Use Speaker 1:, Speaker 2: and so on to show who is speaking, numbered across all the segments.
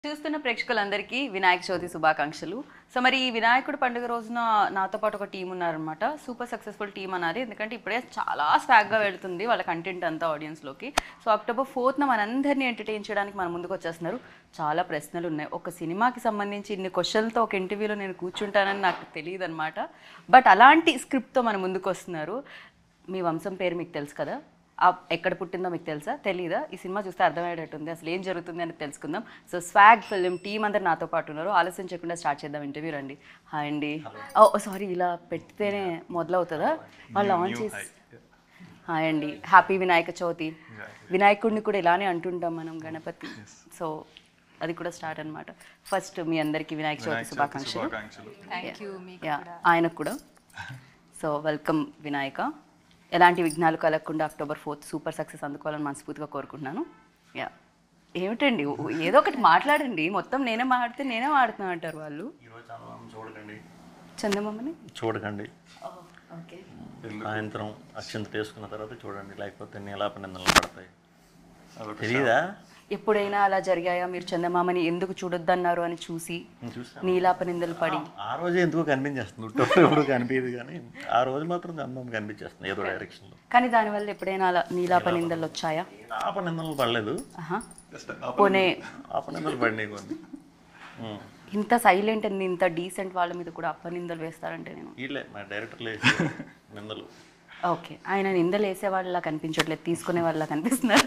Speaker 1: చూస్తున్న ప్రేక్షకులందరికీ వినాయక చవితి శుభాకాంక్షలు సో మరి ఈ వినాయకుడు పండుగ రోజున నాతో పాటు ఒక టీం ఉన్నారనమాట సూపర్ సక్సెస్ఫుల్ టీం అన్నారు ఎందుకంటే ఇప్పుడే చాలా స్వాగ్గా వెళ్తుంది వాళ్ళ కంటెంట్ అంతా ఆడియన్స్లోకి సో అక్టోబర్ ఫోర్త్న మనందరినీ ఎంటర్టైన్ చేయడానికి మన ముందుకు వచ్చేస్తున్నారు చాలా ప్రశ్నలు ఉన్నాయి ఒక సినిమాకి సంబంధించి ఇన్ని క్వశ్చన్లతో ఒక ఇంటర్వ్యూలో నేను కూర్చుంటానని నాకు తెలియదు అనమాట బట్ అలాంటి స్క్రిప్ట్తో మన ముందుకు వస్తున్నారు మీ వంశం పేరు మీకు తెలుసు కదా ఆ ఎక్కడ పుట్టిందో మీకు తెలుసా తెలీదా ఈ సినిమా చూస్తే అర్థమయ్యేటట్టుంది అసలు ఏం జరుగుతుంది అని తెలుసుకుందాం సో స్వాగ్ ఫిలిం టీం అందరు నాతో పాటు ఉన్నారు ఆలస్యం చేయకుండా స్టార్ట్ చేద్దాం ఇంటర్వ్యూ రండి హాయ్ అండి ఓ సారీ ఇలా పెడితేనే మొదలవుతుందా వాళ్ళు ఆన్ చేసి హాయ్ అండి హ్యాపీ వినాయక చవితి వినాయకుడిని కూడా ఇలానే అంటుంటాం మనం గణపతి సో అది కూడా స్టార్ట్ అన్నమాట ఫస్ట్ మీ అందరికీ వినాయక చవితి శుభాకాంక్షలు
Speaker 2: శుభాకాంక్షలు
Speaker 3: థ్యాంక్ యూ మీకు
Speaker 1: యా ఆయనకు కూడా సో వెల్కమ్ వినాయక ఎలాంటి విఘ్నాలు కలగకుండా అక్టోబర్ ఫోర్త్ సూపర్ సక్సెస్ అందుకోవాలని మనస్ఫూర్తిగా కోరుకుంటున్నాను యా ఏమిటండి ఓ- ఏదో ఒకటి మాట్లాడండి మొత్తం నేనే మాట్లాడితే నేనే మాడుతున్నా అంటారు వాళ్ళు
Speaker 4: ఈరోజు చందమామ చూడకండి
Speaker 1: చందమామని
Speaker 4: చూడకండి
Speaker 1: ఓకే
Speaker 4: సాయంత్రం అక్షంత వేసుకున్న తర్వాత చూడండి లేకపోతే నీలాపనిందలు పడతాయి
Speaker 2: అదొక
Speaker 4: తెలీదా
Speaker 1: ఎప్పుడైనా అలా జరిగాయా మీరు చందమామని ఎందుకు చూడొద్దన్నారు అని చూసి
Speaker 4: నేను చూసాను
Speaker 1: నీలాప నిందలు పడి
Speaker 4: ఆ రోజే ఎందుకో కనిపించేస్తుంది ఉట్టప్పుడు ఎప్పుడు కనిపించదు కానీ ఆ రోజు మాత్రం చందమామ కనిపించేస్తుంది ఏదో డైరెక్షన్లో
Speaker 1: కానీ దానివల్ల ఎప్పుడైనా అలా నీలాప నిందలు వచ్చాయా
Speaker 4: ఆపనిందలు పడలేదు
Speaker 1: ఆహా
Speaker 2: జస్ట్
Speaker 1: పోనే
Speaker 4: ఆపనిందలు పడినాయి కొన్ని ఉం.
Speaker 1: ఇంత సైలెంట్ అండ్ ఇంత డీసెంట్ వాళ్ళ మీద కూడా అప్పనిందలు వేస్తారంటే నేను
Speaker 4: వీళ్ళే మా డైరెక్టర్లే నిందలు
Speaker 1: ఓకే ఆయన నిందలు వేసే వాళ్ళ కనిపించట్లేదు తీసుకునే వాళ్ళ కనిపిస్తున్నారు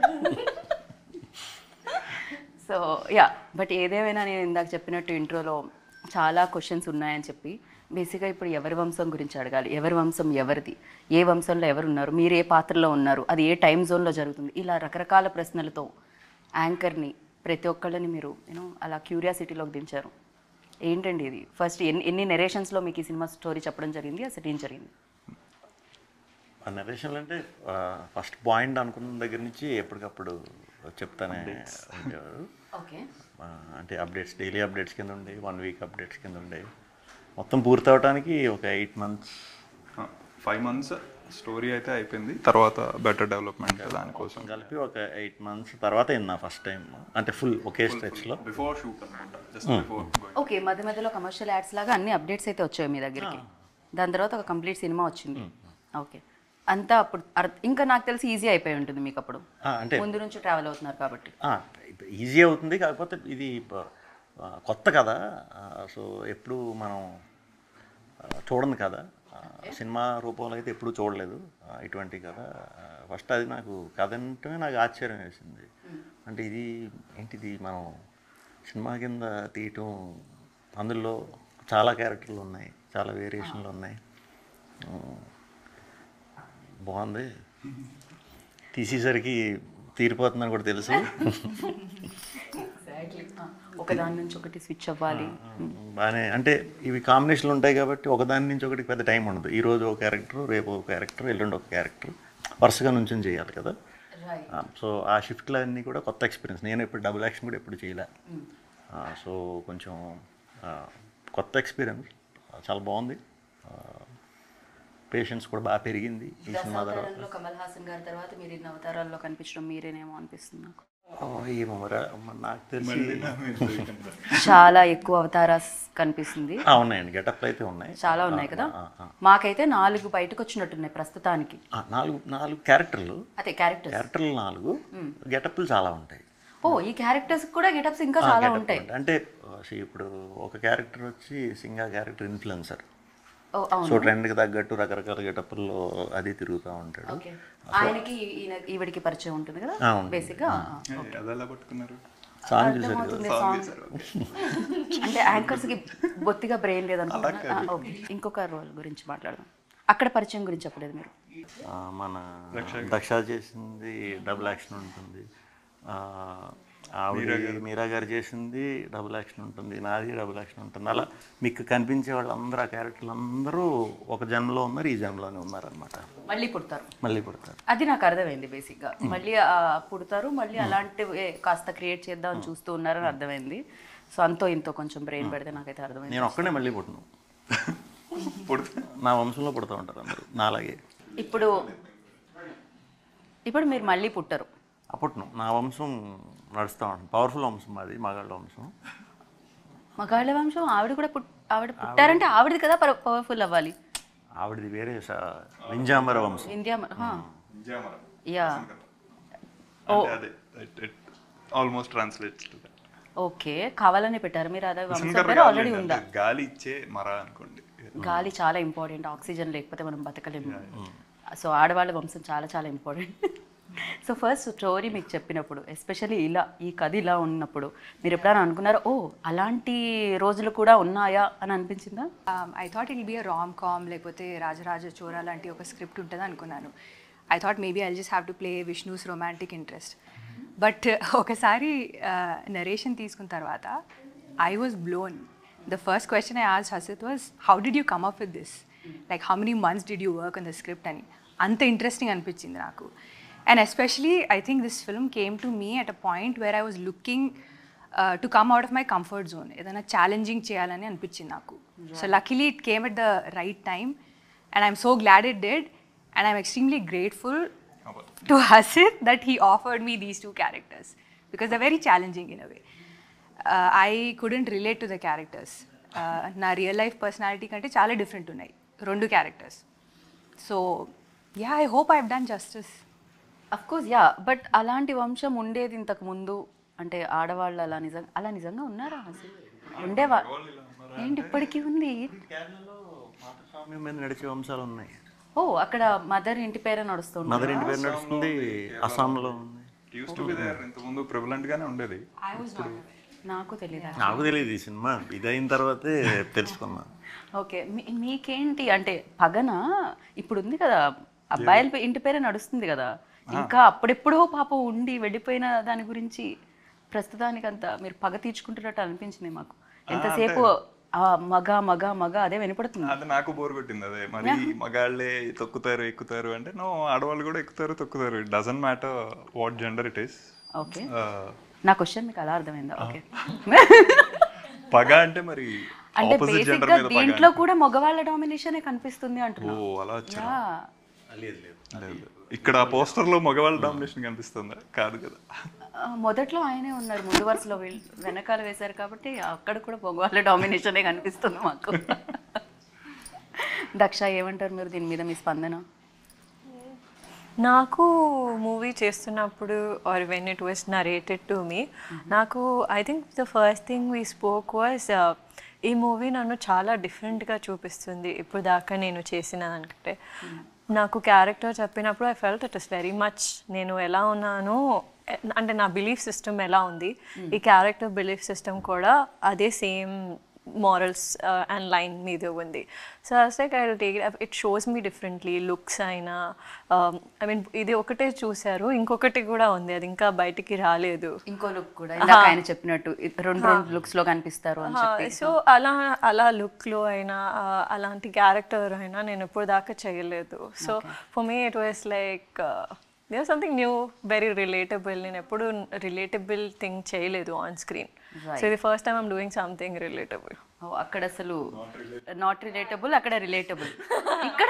Speaker 1: సో యా బట్ ఏదేమైనా నేను ఇందాక చెప్పినట్టు ఇంట్రోలో చాలా క్వశ్చన్స్ ఉన్నాయని చెప్పి బేసిక్గా ఇప్పుడు ఎవరి వంశం గురించి అడగాలి ఎవరి వంశం ఎవరిది ఏ వంశంలో ఎవరు ఉన్నారు మీరు ఏ పాత్రలో ఉన్నారు అది ఏ టైం జోన్లో జరుగుతుంది ఇలా రకరకాల ప్రశ్నలతో యాంకర్ని ప్రతి ఒక్కళ్ళని మీరు యూనో అలా క్యూరియాసిటీలోకి దించారు ఏంటండి ఇది ఫస్ట్ ఎన్ని ఎన్ని నెరేషన్స్లో మీకు ఈ సినిమా స్టోరీ చెప్పడం జరిగింది అసలు ఏం జరిగింది
Speaker 4: ఆ నరేషన్లు అంటే ఫస్ట్ పాయింట్ అనుకున్న దగ్గర నుంచి ఎప్పటికప్పుడు చెప్తానే ఉండేవారు
Speaker 1: ఓకే
Speaker 4: ఆ, అంటే అప్డేట్స్ డైలీ అప్డేట్స్ కింద ఉండే వన్ వీక్ అప్డేట్స్ కింద ఉండే మొత్తం పూర్తి అవడానికి ఒక eight months
Speaker 2: five months story అయితే అయిపోయింది తర్వాత బెటర్ డెవలప్మెంట్ దానికోసం
Speaker 4: కలిపి ఒక ఎయిట్ మంత్స్ తర్వాత విన్నా ఫస్ట్ టైం అంటే ఫుల్ ఒకే స్ట్రెచ్లో
Speaker 2: బిఫోర్ షూట్ అనమాట జస్ట్ బిఫోర్
Speaker 1: ఓకే మధ్య మధ్యలో కమర్షియల్ యాడ్స్ లాగా అన్ని అప్డేట్స్ అయితే వచ్చాయి మీ దగ్గరికి దాని తర్వాత ఒక కంప్లీట్ సినిమా వచ్చింది ఓకే అంతా అప్పుడు అర్- ఇంకా నాకు తెలిసి ఈజీ అయిపోయి ఉంటుంది మీకు అప్పుడు
Speaker 4: అంటే
Speaker 1: ముందు నుంచి ట్రావెల్ అవుతున్నారు కాబట్టి
Speaker 4: ఈజీ అవుతుంది కాకపోతే ఇది ప- ఆ, కొత్త కదా సో ఎప్పుడు మనం ఆ, చూడండి కదా ఆ, సినిమా రూపంలో అయితే ఎప్పుడు చూడలేదు ఆ, ఇటువంటి కథ ఫస్ట్ అది నాకు కథ అంటే నాకు ఆశ్చర్యం వేసింది అంటే ఇది ఏంటిది మనం సినిమా కింద తీయటం అందులో చాలా క్యారెక్టర్లు ఉన్నాయి చాలా వేరియేషన్లు ఉన్నాయి ఆ, బాగుంది తీసేసరికి తీరిపోతుందని కూడా తెలుసు
Speaker 1: ఒక దాని నుంచి ఒకటి స్విచ్ అవ్వాలి
Speaker 4: బాగానే అంటే ఇవి కాంబినేషన్లు ఉంటాయి కాబట్టి ఒకదాని నుంచి ఒకటి పెద్ద టైం ఉండదు ఈ రోజు ఒక క్యారెక్టర్ రేపు ఒక క్యారెక్టర్ ఎల్లుండి ఒక క్యారెక్టర్ వరుసగా నుంచి చేయాలి కదా ఆ, సో ఆ షిఫ్ట్లు అన్నీ కూడా కొత్త ఎక్స్పీరియన్స్ నేను ఇప్పుడు డబుల్ యాక్షన్ కూడా ఎప్పుడు చేయలే ఆ, సో కొంచెం ఆ, కొత్త ఎక్స్పీరియన్స్ చాలా బాగుంది పేషెన్స్ కూడా బాగా పెరిగింది ఈ సినిమా తర్వాత
Speaker 1: దశావతారంలో కమల్ హాసన్ గారి తర్వాత మీరు ఇన్ని అవతారాల్లో కనిపించడం మీరేనేమో అనిపిస్తుంది నాకు
Speaker 4: ఓ, ఏమో మరి మరి నాకు తెలిసి
Speaker 1: చాలా ఎక్కువ అవతారాస్ కనిపిస్తుంది
Speaker 4: ఆ, ఉన్నాయండి గెటప్లు అయితే ఉన్నాయి
Speaker 1: చాలా ఉన్నాయి కదా
Speaker 4: ఆ, ఆ.
Speaker 1: మాకైతే నాలుగు బయటకు వచ్చినట్టున్నాయి ప్రస్తుతానికి
Speaker 4: ఆ, నాలుగు నాలుగు క్యారెక్టర్లు
Speaker 1: అదే క్యారెక్టర్స్
Speaker 4: క్యారెక్టర్లు నాలుగు గెటప్లు చాలా ఉంటాయి
Speaker 1: ఓ ఈ క్యారెక్టర్స్ కూడా గెటప్స్ ఇంకా చాలా
Speaker 4: Getup
Speaker 1: ఉంటాయి
Speaker 4: ఉంటాయి. అంటే see, ఇప్పుడు ఒక క్యారెక్టర్ వచ్చి సింగా క్యారెక్టర్ ఇన్ఫ్లుయెన్సర్
Speaker 1: ఓ అవును
Speaker 4: సో ట్రెండ్కి తగ్గట్టు రకరకాల గెటప్ల్లో అది తిరుగుతూ ఉంటాడు
Speaker 1: ఓకే ఆయనకి ఈయన ఈవిడికి పరిచయం ఉంటుంది కదా
Speaker 4: ఆ, ఉంది.
Speaker 1: బేసిక్ గా
Speaker 2: అది ఎలా పట్టుకున్నారు
Speaker 4: సాంగ్ చూసారు కదా
Speaker 1: అర్థమవుతుంది సాంగ్ అంటే యాంకర్స్ కి బొత్తిగా బ్రెయిన్ లేదనుకుంటున్నా ఆ, ఓకే ఇంకొక రోల్ గురించి మాట్లాడదాం అక్కడ పరిచయం గురించి చెప్పలేదు మీరు
Speaker 4: ఆ, మన దక్ష చేసింది డబుల్ యాక్షన్ ఉంటుంది ఆ, ఆవిడ మీరా గారు చేసింది డబుల్ యాక్షన్ ఉంటుంది నాది డబుల్ యాక్షన్ ఉంటుంది అలా మీకు కనిపించే వాళ్ళందరూ ఆ క్యారెక్టర్లు అందరూ ఒక జన్మలో ఉన్నారు ఈ జన్మలోనే ఉన్నారనమాట
Speaker 1: మళ్ళీ పుడతారు
Speaker 4: మళ్ళీ పుడతారు
Speaker 1: అది నాకు అర్థమైంది బేసిక్ గా మళ్ళీ ఆ, పుడతారు మళ్ళీ అలాంటివి కాస్త క్రియేట్ చేద్దాం చూస్తూ ఉన్నారని అర్థమైంది సో అంతో ఇంతో కొంచెం బ్రెయిన్ పెడితే నాకైతే అర్థమైంది
Speaker 4: నేను ఒక్కడే మళ్ళీ పుట్టను
Speaker 2: పుడితే
Speaker 4: నా వంశంలో పుడతా ఉంటారు అందరూ నాలాగే
Speaker 1: ఇప్పుడు ఇప్పుడు మీరు మళ్ళీ పుట్టరు
Speaker 4: అప్పట్లో నా వంశం నడుస్తూ ఉంటుంది పవర్ఫుల్ వంశం మాది మగాళ్ళ వంశం
Speaker 1: మగాళ్ళ వంశం ఆవిడ కూడా పుట్ ఆవిడ పుట్టారంటే ఆవిడది కదా పవర్ఫుల్ అవ్వాలి
Speaker 4: ఆవిడది వేరే స- వింజాంబర వంశం
Speaker 1: ఇండియా
Speaker 2: విజయమర
Speaker 1: యా
Speaker 2: అంటే అదే ఆల్మోస్ట్ ట్రాన్స్లేట్స్ టు
Speaker 1: ఓకే కావాలని పెట్టారు మీరు అదే వంశం
Speaker 2: శంకర్
Speaker 1: పేరు ఆల్రెడీ ఉందా
Speaker 2: గాలి ఇచ్చే మర అనుకోండి
Speaker 1: గాలి చాలా ఇంపార్టెంట్ ఆక్సిజన్ లేకపోతే మనం బతకలేము సో ఆడవాళ్ళ వంశం చాలా చాలా ఇంపార్టెంట్ సో ఫస్ట్ స్టోరీ మీకు చెప్పినప్పుడు ఎస్పెషల్లీ ఇలా ఈ కథ ఇలా ఉన్నప్పుడు మీరు ఎప్పుడైనా అనుకున్నారా ఓ అలాంటి రోజులు కూడా ఉన్నాయా అని అనిపించిందా
Speaker 3: I thought I'll be a rom com లేకపోతే రాజరాజ చోరా లాంటి ఒక స్క్రిప్ట్ ఉంటుంది అనుకున్నాను I thought maybe I just have to play Vishnu's romantic interest but ఒకసారి నరేషన్ తీసుకున్న తర్వాత I was blown the first question I ఆస్ Hasith was how did you come up with this like how many months did you work on the script అని అంత interesting అనిపించింది నాకు and especially I think this film came to me at a point where I was looking to come out of my comfort zone ఏదైనా challenging చేయాలని అనిపించింది నాకు so luckily it came at the right time and I'm so glad it did and I'm extremely grateful to Hasith that he offered me these two characters because the very challenging in a way I couldn't relate to the characters నా real life personality కంటే చాలా different ఉన్నాయి రెండు characters so yeah I hope I have done justice
Speaker 1: of course yeah but అలాంటి వంశం ఉండేది ఇంతకు ముందు అంటే ఆడవాళ్ళు అలా నిజంగా అలా నిజంగా ఉన్నారా అసలు ఉండేవా ఏంటి ఇప్పటికీ ఉంది
Speaker 4: కేరళలో మాతృస్వామ్యం మీద నడిచే వంశాలు ఉన్నాయి
Speaker 1: ఓ అక్కడ మదర్ ఇంటి పేరే నడుస్తుంది
Speaker 4: మదర్ ఇంటి పేరు నడుస్తుంది అస్సాంలో ఉంది
Speaker 2: యూస్ టు బి దేర్ ఇంతకుముందు ప్రివలెంట్ గానే ఉండేది
Speaker 1: నాకు తెలియదు
Speaker 4: నాకు తెలియదు ఈ సినిమా ఇదైన తర్వాతే తెలుసుకున్నా
Speaker 1: ఓకే మీ- మీకేంటి అంటే పగన ఇప్పుడు ఉంది కదా అబ్బాయిల పే- ఇంటి పేరే నడుస్తుంది కదా ఇంకా అప్పుడెప్పుడో పాప ఉండి వెళ్ళిపోయిన దాని గురించి ప్రస్తుతానికి అంత మీరు పగ తీర్చుకుంటున్నట్టు అనిపించింది మాకు ఎంతసేపు ఆ మగ మగ మగ అదే వినపడుతుంది
Speaker 2: అది నాకు బోర్ కొట్టింది అదే మరి మగాళ్ళే తొక్కుతారు ఎక్కుతారు అంటే నో ఆడవాళ్ళు కూడా ఎక్కుతారు తొక్కుతారు it doesn't matter what gender it is
Speaker 1: okay నా క్వశ్చన్ మీకు అలా అర్థమైందా ఓకే
Speaker 2: పగ అంటే మరి
Speaker 1: అంటే
Speaker 2: ఆపోజిట్
Speaker 1: బేసిక్
Speaker 2: జెండర్
Speaker 1: గా
Speaker 2: మీద పగ
Speaker 1: దీంట్లో కూడా మగవాళ్ళ డామినేషన్ కనిపిస్తుంది
Speaker 2: ఓ
Speaker 1: అంటున్నా
Speaker 2: అలా వచ్చా
Speaker 1: యా.
Speaker 2: లేదు ఇక్కడ పోస్టర్ లో మగవాళ్ళ డామినేషన్ కనిపిస్తుందా కాదు కదా
Speaker 1: ఆ, మొదట్లో ఆయనే ఉన్నారు ముందు వరుసలో వీళ్ళు వెనకాల వేశారు కాబట్టి అక్కడ కూడా మగవాళ్ళ డామినేషనే కనిపిస్తుంది మాకు దక్ష ఏమంటారు మీరు దీని మీద మీ స్పందన
Speaker 5: నాకు మూవీ చేస్తున్నప్పుడు or when it was narrated to me నాకు I think the first thing we spoke was ఈ మూవీ నన్ను చాలా డిఫరెంట్గా చూపిస్తుంది ఇప్పుడు దాకా నేను చేసిన దానికంటే నాకు క్యారెక్టర్ చెప్పినప్పుడు I felt it is very much నేను ఎలా ఉన్నానో ఎ- అంటే నా బిలీఫ్ సిస్టమ్ ఎలా ఉంది ఈ క్యారెక్టర్ బిలీఫ్ సిస్టమ్ కూడా అదే సేమ్ మారల్స్ అండ్ లైన్ మీద ఉంది so as like I take it shows me differently looks అయినా ఐ మీన్ ఇది ఒకటే చూశారు ఇంకొకటి కూడా ఉంది అది ఇంకా బయటికి రాలేదు
Speaker 1: ఇంకో లుక్ కూడా ఇందాక ఆయన చెప్పినట్టు ఇ- రెండు రెండు లుక్స్ లో కనిపిస్తారు అని చెప్పి
Speaker 5: సో అలా అలా లుక్లో అయినా ఆ, అలాంటి క్యారెక్టర్ అయినా నేను ఇప్పుడు దాకా చేయలేదు so for me it was like there something new very relatable నేను ఎప్పుడు రిలేటబుల్ థింగ్ చేయలేదు ఆన్ స్క్రీన్ సో ఇది first time I'm doing something relatable
Speaker 1: ఓ, అక్కడ అసలు నాట్ రిలేటబుల్ అక్కడ రిలేటబుల్ ఇక్కడ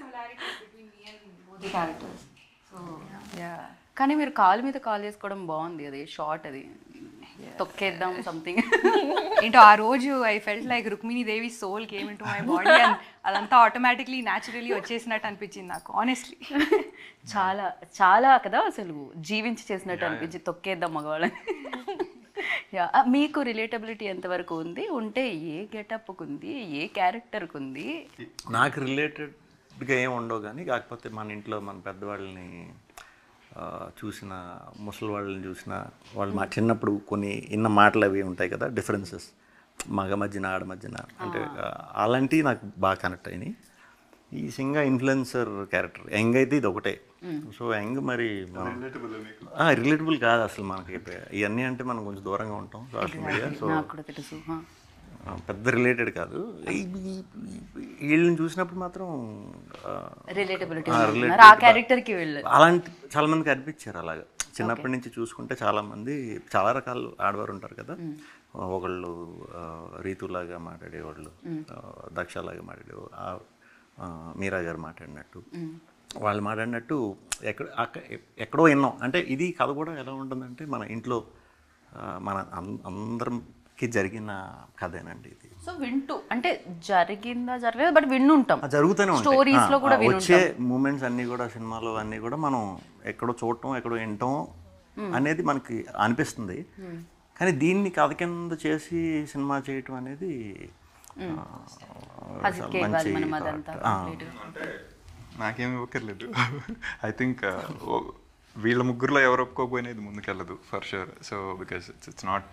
Speaker 1: కానీ మీరు కాలు మీద కాల్ చేసుకోవడం బాగుంది అది షార్ట్ అది తొక్కేద్దాం సంథింగ్
Speaker 3: ఏంటో ఆ రోజు I felt like Rukmini Devi soul came into my body and అదంతా ఆటోమేటిక్లీ న్యాచురలీ వచ్చేసినట్టు అనిపించింది నాకు ఆనెస్ట్లీ
Speaker 1: చాలా చాలా కదా అసలు జీవించి చేసినట్టు అనిపించి తొక్కేద్దాం మగవాళ్ళని యా మీకు రిలేటబిలిటీ ఎంతవరకు ఉంది ఉంటే ఏ గెటప్కి ఉంది ఏ క్యారెక్టర్కి ఉంది
Speaker 4: నాకు రిలేటెడ్గా ఏం ఉండవు కానీ కాకపోతే మన ఇంట్లో మన పెద్దవాళ్ళని ఆ, చూసిన ముసలి వాళ్ళని చూసిన వాళ్ళు మా చిన్నప్పుడు కొన్ని ఇన్న మాటలు అవి ఉంటాయి కదా డిఫరెన్సెస్ మగ మధ్యన ఆడ మధ్యన అంటే ఆ, అలాంటివి నాకు బాగా కనెక్ట్ అయినాయి ఈ సింగ ఇన్ఫ్లుయెన్సర్ క్యారెక్టర్ యంగ్ అయితే ఇది ఒకటే సో యంగ్ మరి రిలేటబుల్ కాదు అసలు మనకి ఇవన్నీ అంటే మనం కొంచెం దూరంగా ఉంటాం సోషల్ మీడియా సో
Speaker 1: నాకు కూడా తెలుసు హా.
Speaker 4: ఆ, పెద్ద రిలేటెడ్ కాదు ఈ- ఈ- ఈ- వీళ్ళని చూసినప్పుడు మాత్రం ఆ,
Speaker 1: రిలేటబిలిటీ
Speaker 4: ఆ,
Speaker 1: ఉంటున్నారు.
Speaker 4: relatability
Speaker 1: ఆ క్యారెక్టర్కి వెళ్ళి
Speaker 4: అలాంటి చాలా మందికి అనిపించారు అలాగా చిన్నప్పటి నుంచి చూసుకుంటే చాలా మంది చాలా రకాల ఆడవారు ఉంటారు కదా ఒకళ్ళు ఆ, రీతులాగా మాట్లాడేవాళ్ళు ఆ, దక్షలాగా మాట్లాడేవాళ్ళు ఆ, ఆ, మీరా గారు మాట్లాడినట్టు వాళ్ళు మాట్లాడినట్టు ఎక్కడ అక్క- ఎక్కడో విన్నాం అంటే ఇది కథ కూడా ఎలా ఉంటుందంటే మన ఇంట్లో ఆ, మన అం- అందరికి జరిగిన కథేనండి ఇది
Speaker 1: సో వింటూ అంటే జరిగిందా జరగలేదు బట్ విన్నుంటాం
Speaker 4: ఆ, జరుగుతూనే ఉంటాయి
Speaker 1: స్టోరీస్ లో
Speaker 4: ఆ,
Speaker 1: కూడా
Speaker 4: ఆ,
Speaker 1: వినుంటాం
Speaker 4: వచ్చే మూమెంట్స్ అన్నీ కూడా సినిమాలో అన్నీ కూడా మనం ఎక్కడో చూడటం ఎక్కడో వినటం అనేది మనకి అనిపిస్తుంది కానీ దీన్ని కథ కింద చేసి సినిమా చేయటం అనేది ఆ,
Speaker 1: హజిత్కే ఇవ్వాలి
Speaker 4: మంచి
Speaker 1: మనం అదంతా
Speaker 4: thought. ఆ,
Speaker 1: complete గా.
Speaker 2: అంటే నాకేం ఇవ్వక్కర్లేదు ఐ థింక్ వీళ్ళ ముగ్గురులో ఎవరు ఒప్పుకోకపోయినా ఇది ముందుకెళ్ళదు for sure so because it's it's not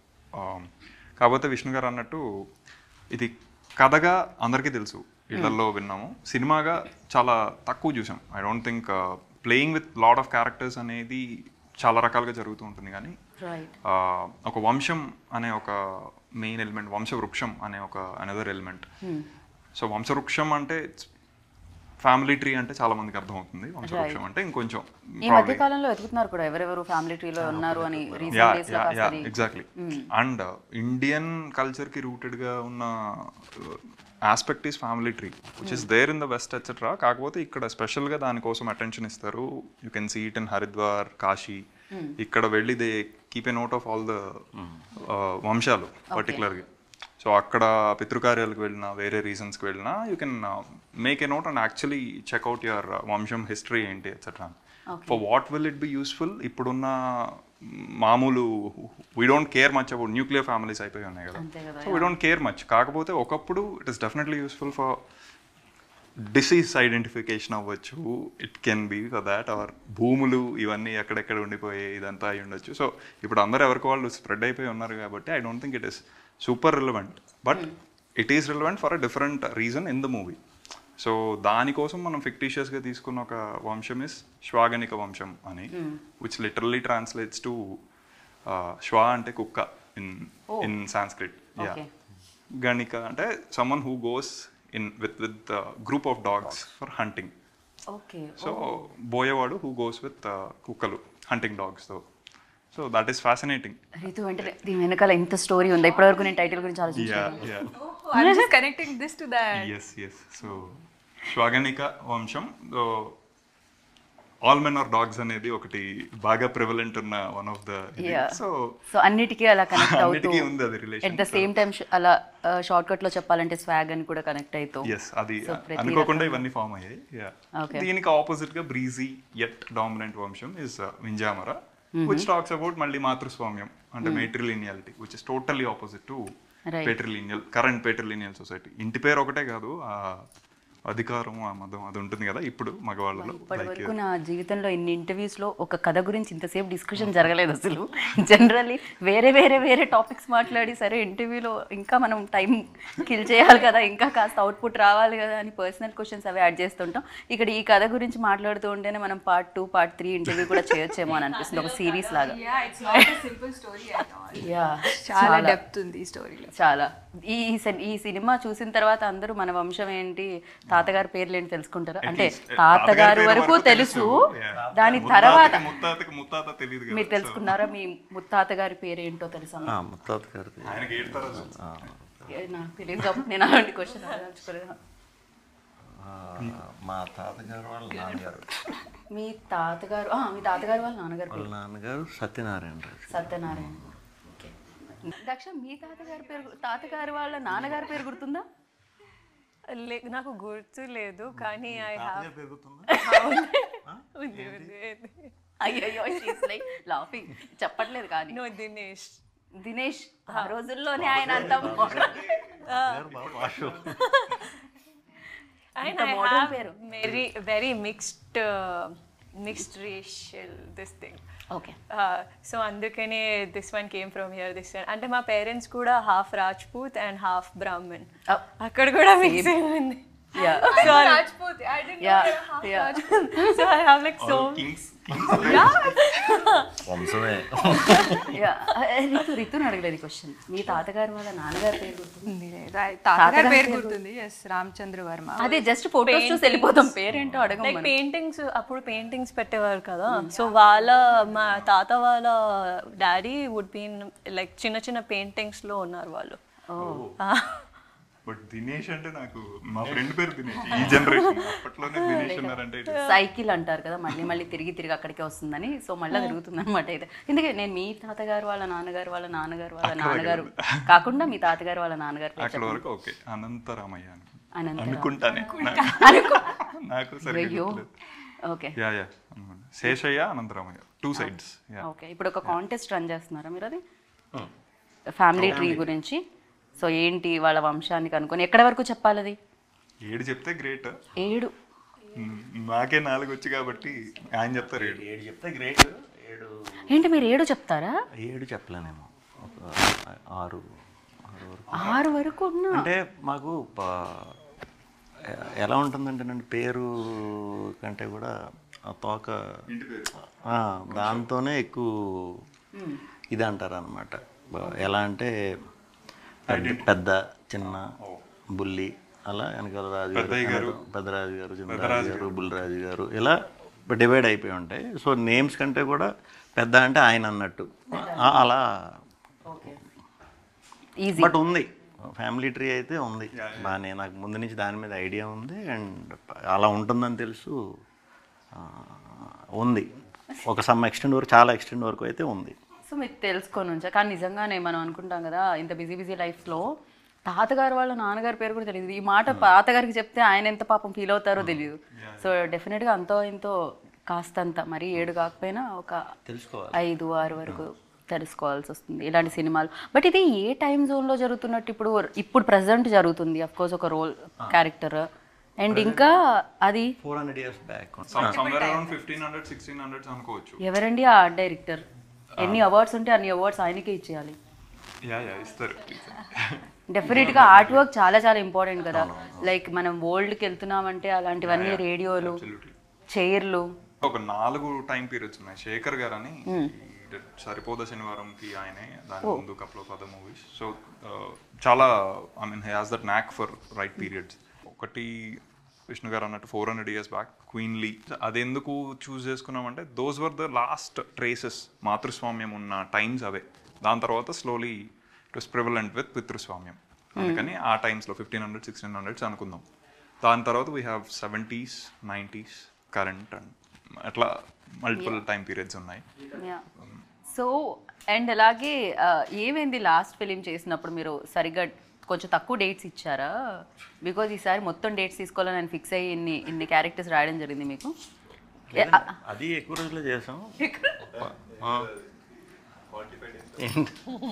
Speaker 2: కాకపోతే విష్ణు గారు అన్నట్టు ఇది కథగా అందరికీ తెలుసు ఇళ్లలో విన్నాము సినిమాగా చాలా తక్కువ చూసాం I don't think playing with lot of characters అనేది చాలా రకాలుగా జరుగుతూ ఉంటుంది కానీ
Speaker 1: రైట్
Speaker 2: ఆ, ఒక వంశం అనే ఒక మెయిన్ ఎలిమెంట్ వంశవృక్షం అనే ఒక అనదర్ ఎలిమెంట్ సో వంశవృక్షం అంటే ఫ్యామిలీ ట్రీ అంటే చాలా మందికి అర్థమవుతుంది వంశవృక్షం అంటే ఇంకొంచెం
Speaker 1: ఈ మధ్య కాలంలో వెతుకుతున్నారు కూడా ఎవరెవరు ఫ్యామిలీ ట్రీలో ఉన్నారు అని
Speaker 2: యా
Speaker 1: రీసెంట్ డేస్ లో
Speaker 2: యా
Speaker 1: కాస్త
Speaker 2: యా
Speaker 1: అది-
Speaker 2: ఎగ్జాక్ట్లీ అండ్ ఇండియన్ కల్చర్ కి రూటెడ్ గా ఉన్న aspect is family tree which is there in the west etcetera కాకపోతే ఇక్కడ స్పెషల్ గా దానికోసం అటెన్షన్ ఇస్తారు you can see it in Haridwar Kashi ఇక్కడ వెళ్ళి they keep a note of all the వంశాలు పర్టికులర్గా సో అక్కడ పితృకార్యాలకు వెళ్ళినా వేరే రీజన్స్కి వెళ్ళినా you can make a note and actually checkout your వంశం హిస్టరీ ఏంటి etcetera for what will it be useful ఇప్పుడున్న మామూలు we don't care much about nuclear families అయిపోయి ఉన్నాయి కదా
Speaker 1: అంతే కదా,
Speaker 2: so we don't care much కాకపోతే ఒకప్పుడు it is definitely useful for disease identification అవ్వచ్చు it can be for that or భూములు ఇవన్నీ ఎక్కడెక్కడ ఉండిపోయి ఇదంతా అయి ఉండొచ్చు సో ఇప్పుడు అందరూ ఎవరికి వాళ్ళు స్ప్రెడ్ అయిపోయి ఉన్నారు కాబట్టి I don't think it is super relevant but it is relevant for a different reason in the movie so దానికోసం మనం fictitious-గా తీసుకున్న ఒక వంశం ఇస్ శ్వాగనిక వంశం అని విచ్ లిటరల్లీ ట్రాన్స్లేట్స్ టు శ్వా అంటే కుక్క in in Sanskrit yeah
Speaker 1: Okay.
Speaker 2: గణిక అంటే someone who goes in with with group of dogs for hunting
Speaker 1: okay
Speaker 2: so బోయేవాడు హూ గోస్ విత్ కుక్కలు హంటింగ్ డాగ్స్తో so that is fascinating
Speaker 1: Ritu వెంటనే దీని వెనకాల ఇంత స్టోరీ ఉంది ఇప్పటివరకు నేను టైటిల్ గురించి
Speaker 2: యా
Speaker 1: ఆలోచించాను
Speaker 2: yeah
Speaker 3: I'm just connecting this to that.
Speaker 2: Yes yes so Swaganika వంశం ఆల్ మెన్ ఆర్ డాగ్స్ అనేది ఒకటి బాగా ప్రివలెంట్ ఉన్న one of the
Speaker 1: Yeah.
Speaker 2: So
Speaker 1: so అన్నిటికీ అలా కనెక్ట్ అవుతూ
Speaker 2: అన్నిటికీ ఉంది అది relation.
Speaker 1: At the same time అలా షార్ట్ కట్ లో చెప్పాలంటే స్వాగ్ అని కూడా కనెక్ట్ అవుతూ
Speaker 2: ఎస్ అది
Speaker 1: So, ప్రతి
Speaker 2: అనుకోకుండా
Speaker 1: రకంగా.
Speaker 2: ఇవన్నీ ఫామ్ అయ్యాయి Yeah.
Speaker 1: Okay.
Speaker 2: దీనికి ఆపోజిట్ గా బ్రీజీ ఎట్ డామినెంట్ వంశం is Vinjamara which talks about మళ్ళీ మాతృస్వామ్యం అంటే matrilineality which is totally opposite to
Speaker 1: Right.
Speaker 2: Patrilineal current patrilineal society ఇంటి పేరు ఒకటే కాదు ఆ అధికారం ఆ మదం అది ఉంటుంది కదా ఇప్పుడు మగవాళ్ళలో
Speaker 1: ఇప్పటి
Speaker 2: Like,
Speaker 1: వరకు నా జీవితంలో ఇన్ని ఇంటర్వ్యూస్ లో ఒక కథ గురించి ఇంతసేపు డిస్కషన్ జరగలేదు అసలు జనరల్లీ వేరే వేరే వేరే టాపిక్స్ మాట్లాడి సరే ఇంటర్వ్యూలో ఇంకా మనం టైం కిల్ చేయాలి కదా ఇంకా కాస్త అవుట్పుట్ రావాలి కదా అని పర్సనల్ క్వశ్చన్స్ అవి యాడ్ చేస్తుంటాం ఇక్కడ ఈ కథ గురించి మాట్లాడుతూ ఉంటేనే మనం part two part three interview కూడా చేయొచ్చేమో అని అనిపిస్తుంది ఒక సిరీస్ లాగా
Speaker 3: Yeah, it's not a simple story at all.
Speaker 1: Yeah
Speaker 3: చాలా డెప్త్ ఉంది ఈ స్టోరీలో
Speaker 1: చాలా ఈ సిన్- ఈ సినిమా చూసిన తర్వాత అందరూ మన వంశం ఏంటి తాతగారి పేర్లు ఏంటి తెలుసుకుంటారు
Speaker 2: at
Speaker 1: అంటే
Speaker 2: least, eh,
Speaker 1: తాతగారు
Speaker 2: పేరు
Speaker 1: వరకు తెలుసు
Speaker 2: Yeah.
Speaker 1: దాని
Speaker 2: ముత్తాతకి-
Speaker 1: తర్వాత
Speaker 2: ముత్తాతకి ముత్తాత తెలియదు కదా
Speaker 1: మీరు తెలుసుకున్నారా మీ ముత్తాత గారి పేరు ఏంటో తెలుసా
Speaker 4: ఆ, ముత్తాత గారిది
Speaker 2: ఆయనకి ఏడుతారు అసలు.
Speaker 4: ఆ,
Speaker 1: ఏ, నాకు తెలియదు కాబట్టి నేను అలాంటి క్వశ్చన్ అడగలుచుకోలేదు
Speaker 4: ఆ, మా తాతగారు వాళ్ళ నాన్నగారు
Speaker 1: మీ తాతగారు ఆ, మీ తాతగారు వాళ్ళ నాన్నగారు
Speaker 4: వాళ్ళ
Speaker 1: పేరు
Speaker 4: నాన్నగారు సత్యనారాయణ రాజు
Speaker 1: సత్యనారాయణ ఓకే దక్ష మీ తాతగారి పేరు గు- తాతగారు వాళ్ళ నాన్నగారి పేరు గుర్తుందా
Speaker 5: లే- నాకు గుర్తు లేదు కానీ ఐ హ్యావ్ ఉంది ఉంది
Speaker 1: అయ్యో లైక్ లాఫింగ్ చెప్పట్లేదు కానీ
Speaker 5: నో దినేష్
Speaker 1: దినేష్ ఆ రోజుల్లోనే ఆయన అంత modern.
Speaker 5: అండ్
Speaker 1: ఇంత
Speaker 5: ఐ
Speaker 1: modern
Speaker 5: హ్యావ్
Speaker 1: పేరు.
Speaker 5: Very very mixed mixed racial this thing
Speaker 1: okay
Speaker 5: so అందుకనే this one came from here this one అంటే మా పేరెంట్స్ కూడా half Rajput and half Brahman
Speaker 1: Oh.
Speaker 5: అక్కడ కూడా మిక్స్ ఉంది
Speaker 1: yeah
Speaker 5: so
Speaker 3: Rajput. I didn't
Speaker 1: yeah
Speaker 3: know you're half
Speaker 1: yeah
Speaker 5: so I have like so
Speaker 2: kings
Speaker 4: వంశమే
Speaker 1: yeah Ritu రితుని అడగలేదు క్వశ్చన్ మీ తాతగారు వాళ్ళ నాన్నగారి పేరు గుర్తుంది
Speaker 3: ఉంది తాతగారి పేరు గుర్తుంది ఎస్ రామచంద్ర వర్మ
Speaker 1: అదే జస్ట్ ఫోటోస్ చూసి వెళ్ళిపోతాం పేరేంటో అడగం
Speaker 5: లైక్
Speaker 1: మనం.
Speaker 5: పెయింటింగ్స్ అప్పుడు పెయింటింగ్స్ పెట్టేవారు కదా సో వాళ్ళ మా తాత వాళ్ళ డాడీ వుడ్ బీన్ లైక్ చిన్న చిన్న పెయింటింగ్స్ లో ఉన్నారు వాళ్ళు
Speaker 2: బట్ దినేష్ అంటే నాకు మా ఫ్రెండ్ పేరు దినేష్ ఈ జనరేషన్ అప్పట్లోనే దినేష్ ఉన్నారంటే it is-
Speaker 1: సైకిల్ అంటారు కదా మళ్ళీ మళ్ళీ తిరిగి తిరిగి అక్కడికే వస్తుందని సో మళ్ళీ తిరుగుతుంది అనమాట అయితే ఎందుకంటే నేను మీ తాతగారు వాళ్ళ నాన్నగారు వాళ్ళ నాన్నగారు వాళ్ళ నాన్నగారు కాకుండా మీ తాతగారు వాళ్ళ నాన్నగారు పేరు
Speaker 2: అక్కడ వరకు ఓకే అనంతరామయ్య అను-
Speaker 1: అనంతరామయ్య.
Speaker 2: అనుకుంటానే
Speaker 1: అనుకో
Speaker 2: నాకు సరిగ్గా
Speaker 1: అయ్యో
Speaker 2: గుర్తులేదు.
Speaker 1: ఓకే
Speaker 2: యా యా అనమాట Seshayya Anantharamayya two sides yeah
Speaker 1: okay ఇప్పుడు ఒక కాంటెస్ట్ రన్ చేస్తున్నారా మీరు అది ఫ్యామిలీ ట్రీ గురించి సో ఏంటి వాళ్ళ వంశాన్ని కనుక్కొని ఎక్కడి వరకు చెప్పాలి అది
Speaker 2: ఏడు చెప్తే గ్రేట్
Speaker 1: ఏడు
Speaker 2: నాకే నాలుగు వచ్చి కాబట్టి ఆయన చెప్తారు ఏడు
Speaker 4: ఏడు చెప్తే గ్రేట్ ఏడు
Speaker 1: ఏంటి మీరు ఏడు చెప్తారా
Speaker 4: ఏడు చెప్పలేనేమో ఒక ఆరు ఆరు వరకు
Speaker 1: ఆరు వరకు ఉన్నా
Speaker 4: అంటే మాకు ప- ఎలా ఉంటుందంటేనండి పేరు కంటే కూడా ఆ తోక ఆ, దాంతోనే ఎక్కువ ఇది అంటారు అనమాట ఎలా అంటే పెద్ద పెద్ద చిన్న బుల్లి అలా వెనకాల రాజు గారు పెద్దరాజు గారు చిన్నరాజు గారు బుల్లిరాజు గారు ఇలా డివైడ్ అయిపోయి ఉంటాయి సో నేమ్స్ కంటే కూడా పెద్ద అంటే ఆయన అన్నట్టు ఆ, అలా
Speaker 1: ఈజీ
Speaker 4: బట్ ఉంది ఫ్యామిలీ ట్రీ అయితే ఉంది బాగానే నాకు ముందు నుంచి దాని మీద ఐడియా ఉంది అండ్ అలా ఉంటుందని తెలుసు ఆ, ఉంది ఒక సమ్ ఎక్స్టెండ్ వరకు చాలా ఎక్స్టెండ్ వరకు అయితే ఉంది
Speaker 1: సో మీకు తెలుసుకొని ఉంచా కానీ నిజంగానే మనం అనుకుంటాం కదా ఇంత బిజీ బిజీ లైఫ్లో తాతగారు వాళ్ళ నాన్నగారి పేరు కూడా తెలియదు ఈ మాట తాతగారికి చెప్తే ఆయన ఎంత పాపం ఫీల్ అవుతారో తెలియదు సో డెఫినెట్గా అంతో ఇంతో కాస్తంత మరి ఏడు కాకపోయినా ఒక
Speaker 4: తెలుసుకోవాలి
Speaker 1: ఐదు ఆరు వరకు తెలుసుకోవాల్సి వస్తుంది ఇలాంటి సినిమాలు బట్ ఇది ఏ టైం జోన్లో జరుగుతున్నట్టు ఇప్పుడు ఇప్పుడు ప్రజెంట్ జరుగుతుంది అఫ్ కోర్స్ ఒక రోల్ క్యారెక్టర్ అండ్ ఇంకా అది
Speaker 4: four hundred years back
Speaker 2: somewhere around fifteen hundred sixteen hundreds అనుకోవచ్చు
Speaker 1: ఎవరండి ఆ ఆర్ట్ డైరెక్టర్ ఎన్ని అవార్డ్స్ ఉంటే అన్ని అవార్డ్స్ ఆయనకే ఇచ్చేయాలి
Speaker 2: యా యా ఇస్తారు
Speaker 1: డెఫినెట్గా ఆర్ట్ వర్క్ చాలా చాలా ఇంపార్టెంట్ కదా లైక్ మనం వరల్డ్కి వెళ్తున్నామంటే అలాంటివన్నీ రేడియోలు చైర్లు
Speaker 2: ఒక నాలుగు టైం పీరియడ్స్ ఉన్నాయి శేఖర్ గారు అని ఈ సరిపోద శనివారంకి ఆయనే దాని ముందు couple of other movies so చాలా I mean has that knack for right periods ఒకటి విష్ణు గారు అన్నట్టు four hundred years back queenly అది ఎందుకు చూస్ చేసుకున్నామంటే those were the last traces మాతృస్వామ్యం ఉన్న టైమ్స్ అవే దాని తర్వాత slowly it was prevalent with పితృస్వామ్యం అందుకని ఆ టైమ్స్లో ఫిఫ్టీన్ హండ్రెడ్ సిక్స్టీన్ హండ్రెడ్స్ అనుకుందాం దాని తర్వాత we have seventies nineties current and అట్లా మల్టిపుల్ టైం పీరియడ్స్ ఉన్నాయి
Speaker 1: సో అండ్ అలాగే ఆ, ఏమైంది లాస్ట్ ఫిలిం చేసినప్పుడు మీరు సరిగ్గా కొంచెం తక్కువ డేట్స్ ఇచ్చారా బికాజ్ ఈసారి మొత్తం డేట్స్ తీసుకోవాలని నేను ఫిక్స్ అయ్యి ఇన్ని ఇన్ని క్యారెక్టర్స్ రాయడం జరిగింది మీకు ఏ, ఆ,
Speaker 4: అది ఎక్కువ రోజులే చేసాం ఆ. ఏంటి?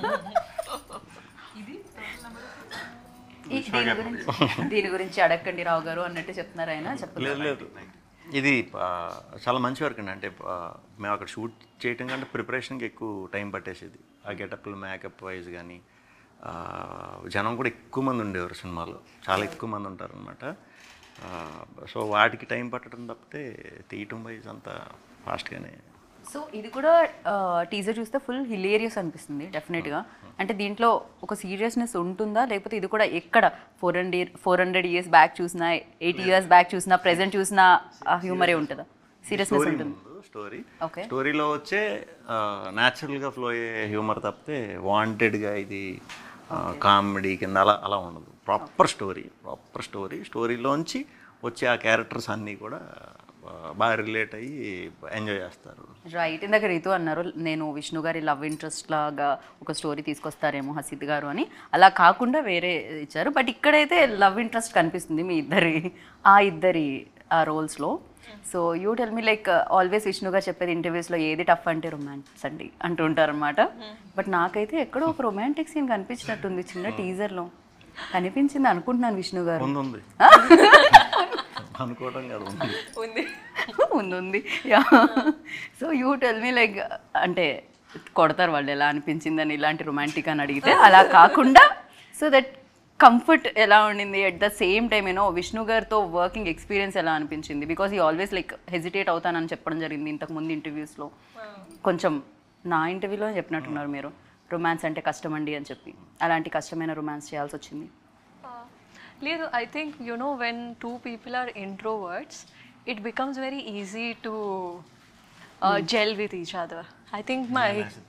Speaker 1: ఈ- దీని గురించి దీని గురించి అడగండి రావు గారు అన్నట్టు చెప్తున్నారు ఆయన చెప్పలేదు
Speaker 4: లేదు లేదు ఇది ఆ, చాలా మంచి వర్క్ అండి అంటే ఆ, మేము అక్కడ షూట్ చేయటం కంటే ప్రిపరేషన్కి ఎక్కువ టైం పట్టేసేది ఆ గెటప్లు మేకప్ వైజ్ కానీ జనం కూడా ఎక్కువ మంది ఉండేవారు సినిమాలో చాలా ఎక్కువ మంది ఉంటారు అనమాట సో వాటికి టైం పట్టడం తప్పితే తీయటం వైజ్ అంతా ఫాస్ట్గానే
Speaker 1: సో ఇది కూడా టీజర్ చూస్తే ఫుల్ హిలేరియస్ అనిపిస్తుంది డెఫినెట్గా అంటే దీంట్లో ఒక సీరియస్నెస్ ఉంటుందా లేకపోతే ఇది కూడా ఎక్కడ four hundred four hundred years back చూసినా ఎయిటీ ఇయర్స్ బ్యాక్ చూసినా ప్రెసెంట్ చూసినా హ్యూమరే ఉంటుందా సీరియస్నెస్
Speaker 4: స్టోరీ
Speaker 1: ఉంటుంది
Speaker 4: ముందు స్టోరీ
Speaker 1: ఓకే
Speaker 4: స్టోరీలో వచ్చే న్యాచురల్గా ఫ్లో అయ్యే హ్యూమర్ తప్పితే వాంటెడ్గా ఇది కామెడీ కింద అలా అలా ఉండదు ప్రాపర్ స్టోరీ ప్రాపర్ స్టోరీ స్టోరీలోంచి వచ్చే ఆ క్యారెక్టర్స్ అన్నీ కూడా ఆ, బాగా రిలేట్ అయ్యి ఎంజాయ్ చేస్తారు
Speaker 1: రైట్ ఇందాక రీతు అన్నారు నేను విష్ణు గారి లవ్ ఇంట్రెస్ట్ లాగా ఒక స్టోరీ తీసుకొస్తారేమో హసిద్ గారు అని అలా కాకుండా వేరే ఇచ్చారు బట్ ఇక్కడైతే లవ్ ఇంట్రెస్ట్ కనిపిస్తుంది మీ ఇద్దరి ఆ ఇద్దరి ఆ రోల్స్లో so you tell me like always Vishnu garu చెప్పేది ఇంటర్వ్యూస్లో ఏది టఫ్ అంటే రొమాన్స్ అండి అంటుంటారనమాట బట్ నాకైతే ఎక్కడో ఒక రొమాంటిక్ సీన్ కనిపించినట్టుంది చిన్న టీజర్లో కనిపించింది అనుకుంటున్నాను విష్ణు గారు
Speaker 4: ముందు ఉంది అనుకోవడం కాదు ఉంది
Speaker 1: ఉంది ఉంది ఉంది yeah so you tell me like అంటే కొడతారు వాళ్ళు ఎలా అనిపించిందని ఇలాంటి రొమాంటిక్ అని అడిగితే అలా కాకుండా సో దట్ కంఫర్ట్ ఎలా ఉండింది అట్ ద సేమ్ టైం ఏనో విష్ణు గారితో వర్కింగ్ ఎక్స్పీరియన్స్ ఎలా అనిపించింది బికాస్ ఈ ఆల్వేస్ లైక్ హెజిటేట్ అవుతానని చెప్పడం జరిగింది ఇంతకు ముందు ఇంటర్వ్యూస్లో కొంచెం నా ఇంటర్వ్యూలో చెప్పినట్టున్నారు మీరు రొమాన్స్ అంటే కష్టం అండి అని చెప్పి అలాంటి కష్టమైన రొమాన్స్ చేయాల్సి వచ్చింది
Speaker 5: లేదు I think you know when two people are introverts it becomes very easy to gel with each other I think my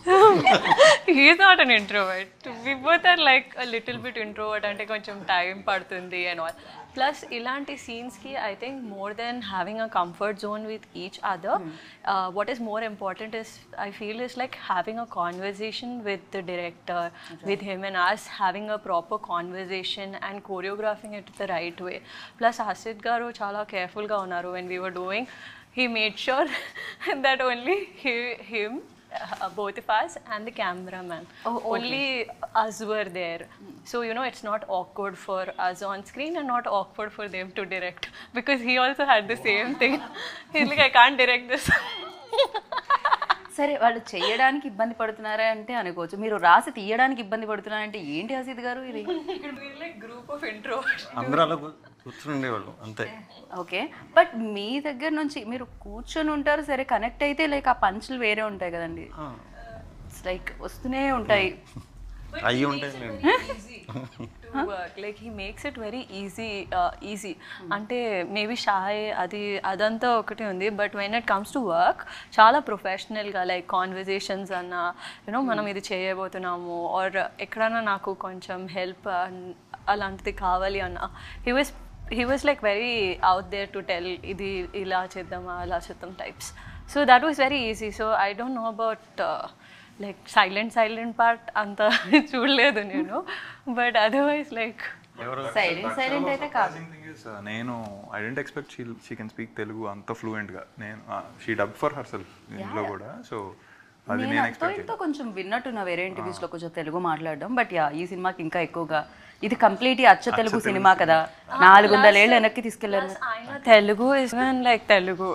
Speaker 5: he's not an introvert. We both are like a little bit introvert అంటే కొంచెం time పడుతుంది and all plus ఇలాంటి సీన్స్కి I think more than having a comfort zone with each other what is more important is I feel is like having a conversation with the director with him and us having a proper conversation and choreographing it the right way plus Hasith garu చాలా కేర్ఫుల్గా ఉన్నారు when we were doing he made sure that only he, him, uh, both of us, and the cameraman, only us were there. So you know, it's not awkward for us on screen and not awkward for them to direct because he also had the same thing. He's like, I can't direct this.
Speaker 1: సరే వాళ్ళు చేయడానికి ఇబ్బంది పడుతున్నారా అంటే అనుకోవచ్చు మీరు రాసి తీయడానికి ఇబ్బంది పడుతున్నారంటే ఏంటి హసీద్ గారు ఇది
Speaker 5: We're like group of introverts.
Speaker 4: అందరూ అలా కూ- కూర్చుని ఉండేవాళ్ళు అంతే
Speaker 1: ఓకే బట్ మీ దగ్గర నుంచి మీరు కూర్చొని ఉంటారు సరే కనెక్ట్ అయితే లైక్ ఆ పంచులు వేరే ఉంటాయి కదండి లైక్ వస్తూనే ఉంటాయి
Speaker 4: అయ్యి ఉంటాయి
Speaker 5: to work. Like he makes it very easy, uh, easy. అంటే మేబీ షాయ్ అది అదంతా ఒకటి ఉంది but when it comes to work చాలా ప్రొఫెషనల్గా లైక్ కాన్వర్జేషన్స్ అన్న యూనో మనం ఇది చేయబోతున్నాము ఆర్ ఎక్కడన్నా నాకు కొంచెం హెల్ప్ అలాంటిది కావాలి అన్న he was he was like very out there to tell ఇది ఇలా చేద్దామా అలా చేద్దాం types so that was very easy so I don't know about like silent silent part అంత చూడలేదు నేను but otherwise like
Speaker 1: silent silent అయితే కాదు
Speaker 2: థింగ్ ఇస్ నేను I didn't expect she she can speak Telugu అంత ఫ్లూయెంట్ గా నేను she dub for herself ఇంట్లో కూడా సో అది
Speaker 1: నేను
Speaker 2: నేను
Speaker 1: అంతో
Speaker 2: ఎక్స్పెక్ట్
Speaker 1: ఇంతో కొంచెం విన్నట్టున్నా వేరే ఇంటర్వ్యూస్ లో కొంచెం తెలుగు మాట్లాడడం బట్ యా ఈ సినిమాకి ఇంకా ఎక్కువగా ఇది కంప్లీట్ అచ్చ తెలుగు సినిమా కదా నాలుగు వందల ఏళ్ళు వెనక్కి తీసుకెళ్లారు
Speaker 5: ఆయన తెలుగు ఇస్ లైక్ తెలుగు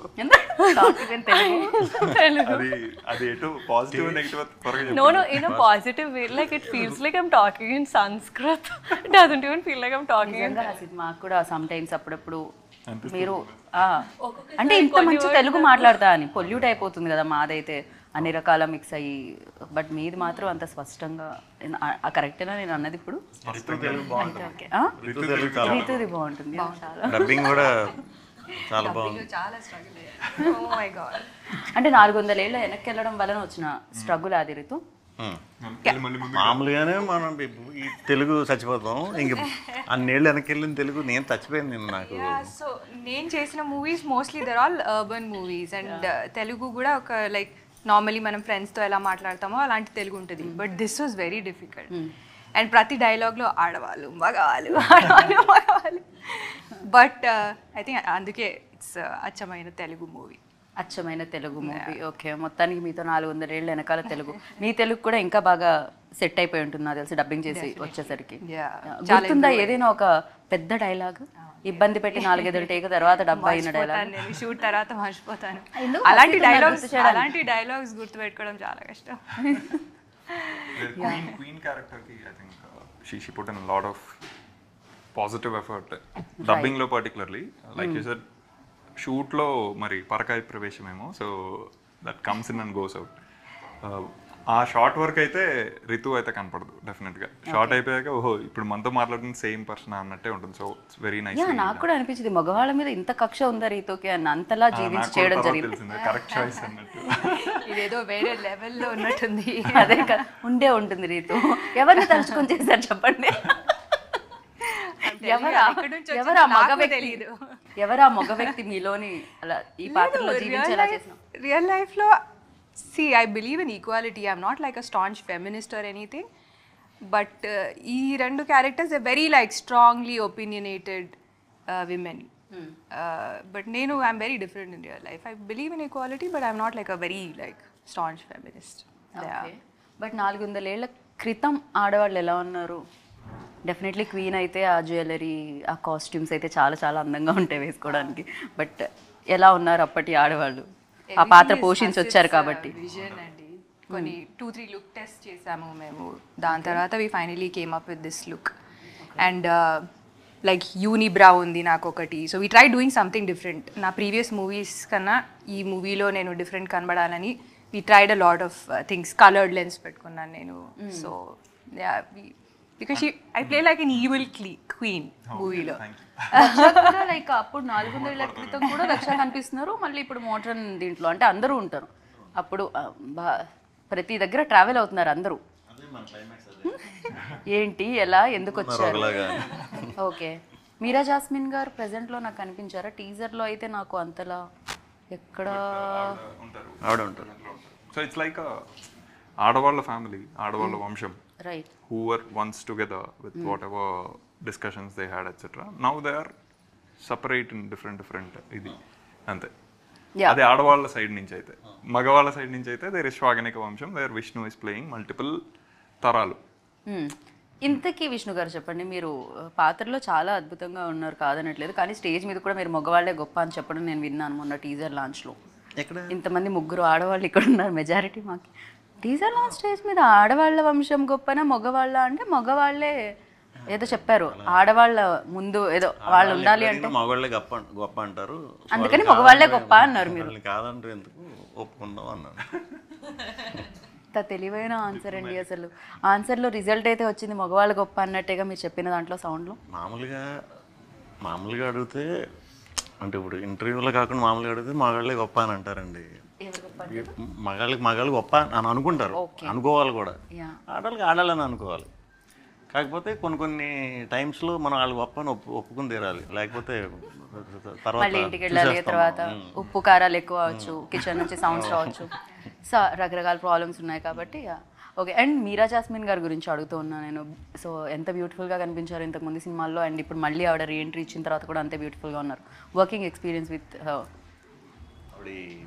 Speaker 1: తెలుగు
Speaker 2: అది అది ఎటు పాజిటివ్ నెగిటివ్ త్వరగా
Speaker 5: No, no, in a positive way. Like it feels like I'm talking in Sanskrit. It doesn't even feel like I'm talking in
Speaker 1: నిజంగా హసీద్ మాకు కూడా సమ్ టైమ్స్ అప్పుడప్పుడు మీరు ఆ, అంటే ఇంత మంచి తెలుగు మాట్లాడతా అని పొల్యూట్ అయిపోతుంది కదా మాదైతే అన్ని రకాల మిక్స్ అయ్యి బట్ మీది మాత్రం అంత స్పష్టంగా కరెక్టేనా నేను అన్నది ఇప్పుడు
Speaker 4: తెలుగు బాగుంటుంది
Speaker 1: ఓకే ఆ?
Speaker 4: రితు తెలుగు చాలా
Speaker 1: రీతుది బాగుంటుంది చాలా
Speaker 4: డబ్బింగ్ కూడా చాలా బాగుంది
Speaker 3: చాలా స్ట్రగుల్ ఓ మై గాడ్
Speaker 1: అంటే నాలుగు వందల ఏళ్ళ వెనక్కి వెళ్ళడం వలన వచ్చిన స్ట్రగుల్ అది రీతు
Speaker 4: Hmm. మామూలుగానే మనం ఈ తెలుగు చచ్చిపోతాం ఇంక అన్నేళ్ళు వెనక్కి వెళ్ళిన తెలుగు నేను చచ్చిపోయింది నేను నాకు
Speaker 3: సో నేను చేసిన movies mostly they're all urban movies and Telugu కూడా ఒక లైక్ నార్మలీ మనం ఫ్రెండ్స్తో ఎలా మాట్లాడతామో అలాంటి తెలుగు ఉంటుంది but this was very difficult and ప్రతి డైలాగ్లో ఆడవాళ్ళు మగవాళ్ళు ఆడవాళ్ళు మగవాళ్ళు బట్ ఐ థింక్ అందుకే ఇట్స్ అచ్చమైన తెలుగు మూవీ
Speaker 1: అచ్చమైన తెలుగు మూవీ ఓకే మొత్తానికి మీతో నాలుగు వందల ఏళ్ళ వెనకాల తెలుగు మీ తెలుగు కూడా ఇంకా బాగా సెట్ అయిపోయి ఉంటుంది నాకు తెలిసి డబ్బింగ్ చేసి వచ్చేసరికి
Speaker 3: Yeah.
Speaker 1: గుర్తుందా ఏదైనా ఒక పెద్ద డైలాగ్ ఇబ్బంది పెట్టి నాలుగైదు టేక్ తర్వాత డబ్బా అయిన డైలాగ్
Speaker 3: నేను షూట్ తర్వాత మర్చిపోతాను
Speaker 1: ఎందుకు?
Speaker 3: అలాంటి
Speaker 1: మర్చిపోతున్నారు
Speaker 3: డైలాగ్స్
Speaker 1: గుర్తు చేయడానికి.
Speaker 3: అలాంటి డైలాగ్స్ గుర్తుపెట్టుకోవడం చాలా కష్టం
Speaker 2: క్వీన్ క్వీన్ క్యారెక్టర్ కి I think she she put in lot of positive effort dubbing లో particularly like you said shoot లో మరి పరకాయ ప్రవేశమేమో so that comes in and goes out ఆ షార్ట్ వర్క్ అయితే రితు అయితే కనపడదు డెఫినెట్ గా షార్ట్ అయిపోయాక ఓహో ఇప్పుడు మనతో మాట్లాడుతున్న సేమ్ పర్సన్ అన్నట్టే ఉంటుంది so it's very nice
Speaker 1: yeah నాకు కూడా అనిపించింది మగవాళ్ళ మీద ఇంత కక్ష ఉందా రీతోకి అని అంతలా జీవించి చేయడం జరిగింది
Speaker 2: తెలిసింది కరెక్ట్ చాయిస్ అన్నట్టు
Speaker 3: ఇదేదో వేరే లెవెల్లో ఉన్నట్టుంది
Speaker 1: అదే కదా ఉండే ఉంటుంది రీతు ఎవరిని తలుచుకొని చేశారు చెప్పండి ఎవరా
Speaker 3: ఎక్కడి నుంచి వచ్చిందో
Speaker 1: ఎవరా మగ
Speaker 3: నాకు
Speaker 1: వ్యక్తి
Speaker 3: తెలీదు.
Speaker 1: ఎవరా మగ వ్యక్తి మీలోని అలా ఈ పాత్రలో జీవించి ఎలా చేసిన
Speaker 3: రియల్ లైఫ్లో see I believe in equality I'm not like a staunch feminist or anything but ఈ రెండు characters very like strongly opinionated women but నేను I'm very different in real life I believe in equality but I'm not like a very like staunch feminist
Speaker 1: but నాలుగు వందల ఏళ్ల క్రితం ఆడవాళ్ళు ఎలా ఉన్నారు డెఫినెట్లీ క్వీన్ అయితే ఆ జ్యువెలరీ ఆ కాస్ట్యూమ్స్ అయితే చాలా చాలా అందంగా ఉంటాయి వేసుకోవడానికి బట్ ఎలా ఉన్నారు అప్పటి ఆడవాళ్ళు ఆ పాత్ర పోషించి వచ్చారు కాబట్టి
Speaker 3: విజన్ అండి కొన్ని టూ త్రీ లుక్ టెస్ట్ చేసాము మేము దాని తర్వాత we finally came up with this look and like unibrow ఉంది నాకు ఒకటి so we try doing something different నా ప్రీవియస్ మూవీస్ కన్నా ఈ మూవీలో నేను డిఫరెంట్ కనబడాలని we tried a lot of things coloured lens పెట్టుకున్నాను నేను so because I play like an evil క్లీ క్వీన్ మూవీలో
Speaker 1: లైక్ అప్పుడు నాలుగు వందల ఏళ్ల క్రితం కూడా రక్ష కనిపిస్తున్నారు మళ్ళీ ఇప్పుడు మోడ్రన్ దీంట్లో అంటే అందరూ ఉంటారు అప్పుడు ఆ, బా ప్రతి దగ్గర ట్రావెల్ అవుతున్నారు అందరూ ఏంటి ఎలా ఎందుకు వచ్చారు
Speaker 4: ఒకలాగా.
Speaker 1: ఓకే మీరా జాస్మిన్ గారు ప్రెసెంట్లో నాకు కనిపించారా టీజర్లో అయితే నాకు అంతలా ఎక్కడ
Speaker 2: ఉంటారు
Speaker 4: ఆవిడ ఉంటారు
Speaker 2: సో ఇట్స్ లైక్ ఆడవాళ్ళ ఫ్యామిలీ ఆడవాళ్ళ వంశం
Speaker 1: right
Speaker 2: who were once together with whatever discussions they had etc now they are separate in different different ఇది అంతే
Speaker 1: Yeah.
Speaker 2: అదే ఆడవాళ్ళ సైడ్ నుంచి అయితే మగవాళ్ళ సైడ్ నుంచి అయితే దేర్ ఇస్ శ్వాగనిక వంశం there Vishnu is playing multiple తరాలు
Speaker 1: మ్మ్. ఇంతకీ విష్ణు గారు చెప్పండి మీరు ఆ, పాత్రలో చాలా అద్భుతంగా ఉన్నారు కాదనట్లేదు కానీ స్టేజ్ మీద కూడా మీరు మగవాళ్ళే గొప్ప అని చెప్పడం నేను విన్నాను మొన్న టీజర్ లాంచ్లో
Speaker 4: ఎక్కడ
Speaker 1: ఇంతమంది ముగ్గురు ఆడవాళ్ళు ఇక్కడ ఉన్నారు మెజారిటీ మాకు టీజర్ లాంచ్ స్టేజ్ మీద ఆడవాళ్ళ వంశం గొప్పనా మగవాళ్ళ అంటే మగవాళ్ళే ఏదో చెప్పారు ఆడవాళ్ళ ముందు ఏదో వాళ్ళు ఉండాలి అంటే
Speaker 4: మగవాళ్ళే గొప్ప గొప్ప అంటారు
Speaker 1: అందుకని మగవాళ్ళే గొప్ప అన్నారు మీరు
Speaker 4: వాళ్ళని కాదంటారు ఎందుకు ఒప్పుకుందాం అన్నాను
Speaker 1: ఇంత తెలివైన ఆన్సర్ అండి అసలు ఆన్సర్లో రిజల్ట్ అయితే వచ్చింది మగవాళ్ళు గొప్ప అన్నట్టేగా మీరు చెప్పిన దాంట్లో సౌండ్లో
Speaker 4: మామూలుగా మామూలుగా అడిగితే అంటే ఇప్పుడు ఇంటర్వ్యూలో కాకుండా మామూలుగా అడిగితే మగాళ్ళే గొప్ప అని అంటారండి మగాళ్ళకి మగాళ్ళు గొప్ప అని అనుకుంటారు అనుకోవాలి కూడా
Speaker 1: Yeah.
Speaker 4: ఆడవాళ్ళకి ఆడాలని అనుకోవాలి కాకపోతే కొన్ని కొన్ని టైమ్స్లో మనం వాళ్ళు గొప్ప అని ఒప్పు ఒప్పుకుని తీరాలి లేకపోతే తర్వాత
Speaker 1: మళ్ళీ ఇంటికి వెళ్ళాలి
Speaker 4: చూసేస్తాం.
Speaker 1: తర్వాత ఉప్పు కారాలు ఎక్కువ అవచ్చు కిచెన్ నుంచి సౌండ్స్ రావచ్చు సో రకరకాల ప్రాబ్లమ్స్ ఉన్నాయి కాబట్టి ఓకే అండ్ మీరా జాస్మిన్ గారి గురించి అడుగుతూ ఉన్నాను నేను సో ఎంత బ్యూటిఫుల్గా కనిపించారు ఇంతకుముందు సినిమాల్లో అండ్ ఇప్పుడు మళ్ళీ ఆవిడ రీఎంట్రీ ఇచ్చిన తర్వాత కూడా అంతే బ్యూటిఫుల్గా ఉన్నారు వర్కింగ్ ఎక్స్పీరియన్స్ విత్
Speaker 4: ఆవిడ